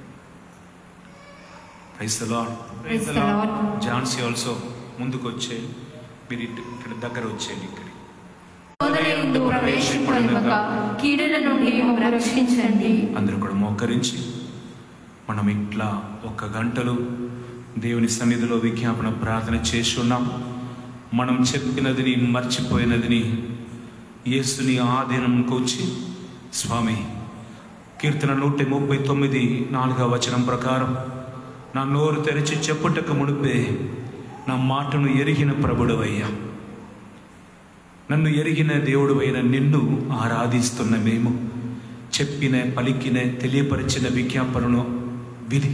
praise lord Praise the Lord. Jhansi also ముందుకు వచ్చే మీరు ఇటు- ఇక్కడ దగ్గర వచ్చేయండి ఇక్కడ శోధనయందు ప్రవేశింపనివ్వక కీడుల నుండి మమ్మల్ని రక్షించండి అందరూ కూడా మోకరించి మనం ఇట్లా ఒక్క గంటలు దేవుని సన్నిధిలో విజ్ఞాపన ప్రార్థన చేసి ఉన్నాం మనం చెప్పినదిని మర్చిపోయినదిని యేసుని ఆధీనంకి వచ్చి స్వామి కీర్తన నూట ముప్పై తొమ్మిది నాలుగవ వచనం ప్రకారం నా నోరు తెరిచి చెప్పుటకు మునిపే నా మాటను ఎరిగిన ప్రభుడవయ్యా నన్ను ఎరిగిన దేవుడు అయిన నిన్ను ఆరాధిస్తున్న మేము చెప్పిన పలికిన తెలియపరిచిన విజ్ఞాపనను విధి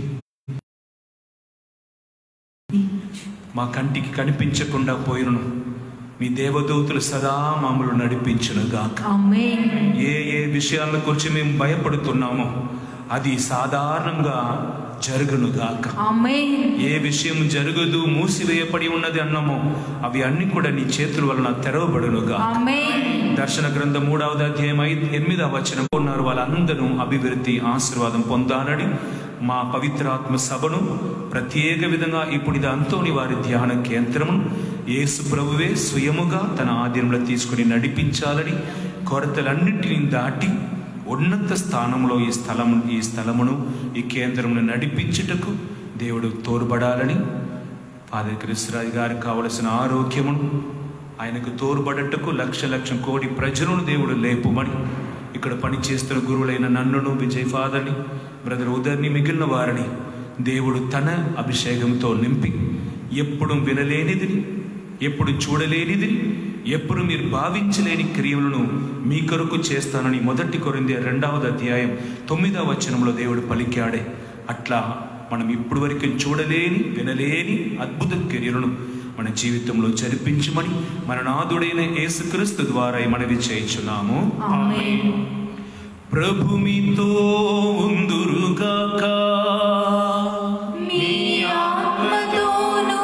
మా కంటికి కనిపించకుండా పోయినను మీ దేవదూతలు సదా మామూలు నడిపించును గాక ఆమేన్ ఏ ఏ విషయాల గురించి మేము భయపడుతున్నామో అది సాధారణంగా జరుగును గాక ఆమేన్ ఏ విషయం జరగదు మూసివేయబడి ఉన్నది అన్నామో అవి అన్ని కూడా నీ చేతుల వలన తెరవబడునుగా ఆమేన్ దర్శన గ్రంథం మూడవది అధ్యాయం ఐదు ఎనిమిదవ వచనం ఉన్నారు వాళ్ళందరూ అభివృద్ధి ఆశీర్వాదం పొందాలని మా పవిత్రాత్మ సభను ప్రత్యేక విధంగా ఇప్పుడు ఇది అంతోని వారి ధ్యాన కేంద్రమును యేసు ప్రభువే స్వయముగా తన ఆధీనంలో తీసుకుని నడిపించాలని కొరతలన్నింటినీ దాటి ఉన్నత స్థానంలో ఈ స్థలం ఈ స్థలమును ఈ కేంద్రమును నడిపించుటకు దేవుడు తోడ్పడాలని ఫాదర్ కృష్ణరాజు గారికి కావలసిన ఆరోగ్యమును ఆయనకు తోడ్పడటకు లక్ష లక్షం కోటి ప్రజలను దేవుడు లేపుమని ఇక్కడ పనిచేస్తున్న గురువులైన నన్నును విజయ్ ఫాదర్ని బ్రదర్ ఉదర్ని మిగిలిన వారిని దేవుడు తన అభిషేకంతో నింపి ఎప్పుడు వినలేనిదిని ఎప్పుడు చూడలేనిదిని ఎప్పుడు మీరు భావించలేని క్రియలను మీ కొరకు చేస్తానని మొదటి కొరింది రెండవది అధ్యాయం తొమ్మిదవ వచనంలో దేవుడు పలికాడే అట్లా మనం ఇప్పుడు వరకు చూడలేని వినలేని అద్భుత క్రియలను మన జీవితంలో జరిపించమని మన నాదుడైన యేసుక్రీస్తు ద్వారా ఈ మనవి చేయించున్నాము ఆమేన్ ప్రభు మీతో ఉందురుగాక మీ ఆత్మతోను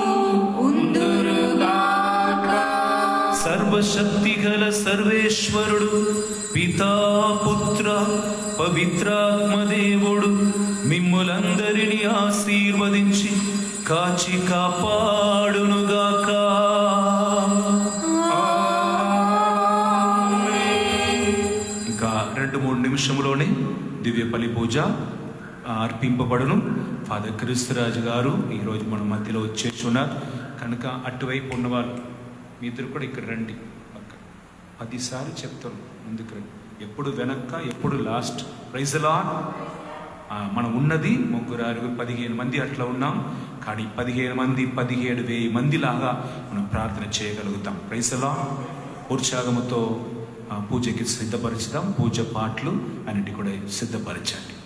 ఉందురుగాక సర్వశక్తి గల సర్వేశ్వరుడు పితా పుత్ర పవిత్రాత్మ దేవుడు మిమ్ములందరినీ ఆశీర్వదించి కాచి కాపాడునుగాక ఇంకా రెండు మూడు నిమిషంలోనే దివ్య బలి పూజ ఆ, అర్పింపబడును ఫాదర్ క్రిస్తురాజు గారు ఈరోజు మన మధ్యలో వచ్చేసి ఉన్నారు కనుక అటువైపు ఉన్నవాళ్ళు మీ ఇద్దరు కూడా ఇక్కడ రండి పక్క పదిసార్లు చెప్తారు ముందుకు రండి ఎప్పుడు వెనక్క ఎప్పుడు లాస్ట్ ప్రైజలా మనం ఉన్నది ముగ్గురు ఆరుగురు పదిహేను మంది అట్లా ఉన్నాం కానీ పదిహేను మంది పదిహేడు వెయ్యి మంది లాగా మనం ప్రార్థన చేయగలుగుతాం ప్రైజలా ఉత్సాహముతో ఆ, పూజకి సిద్ధపరచుదాం పూజ పాటలు అన్నిటి కూడా సిద్ధపరచండి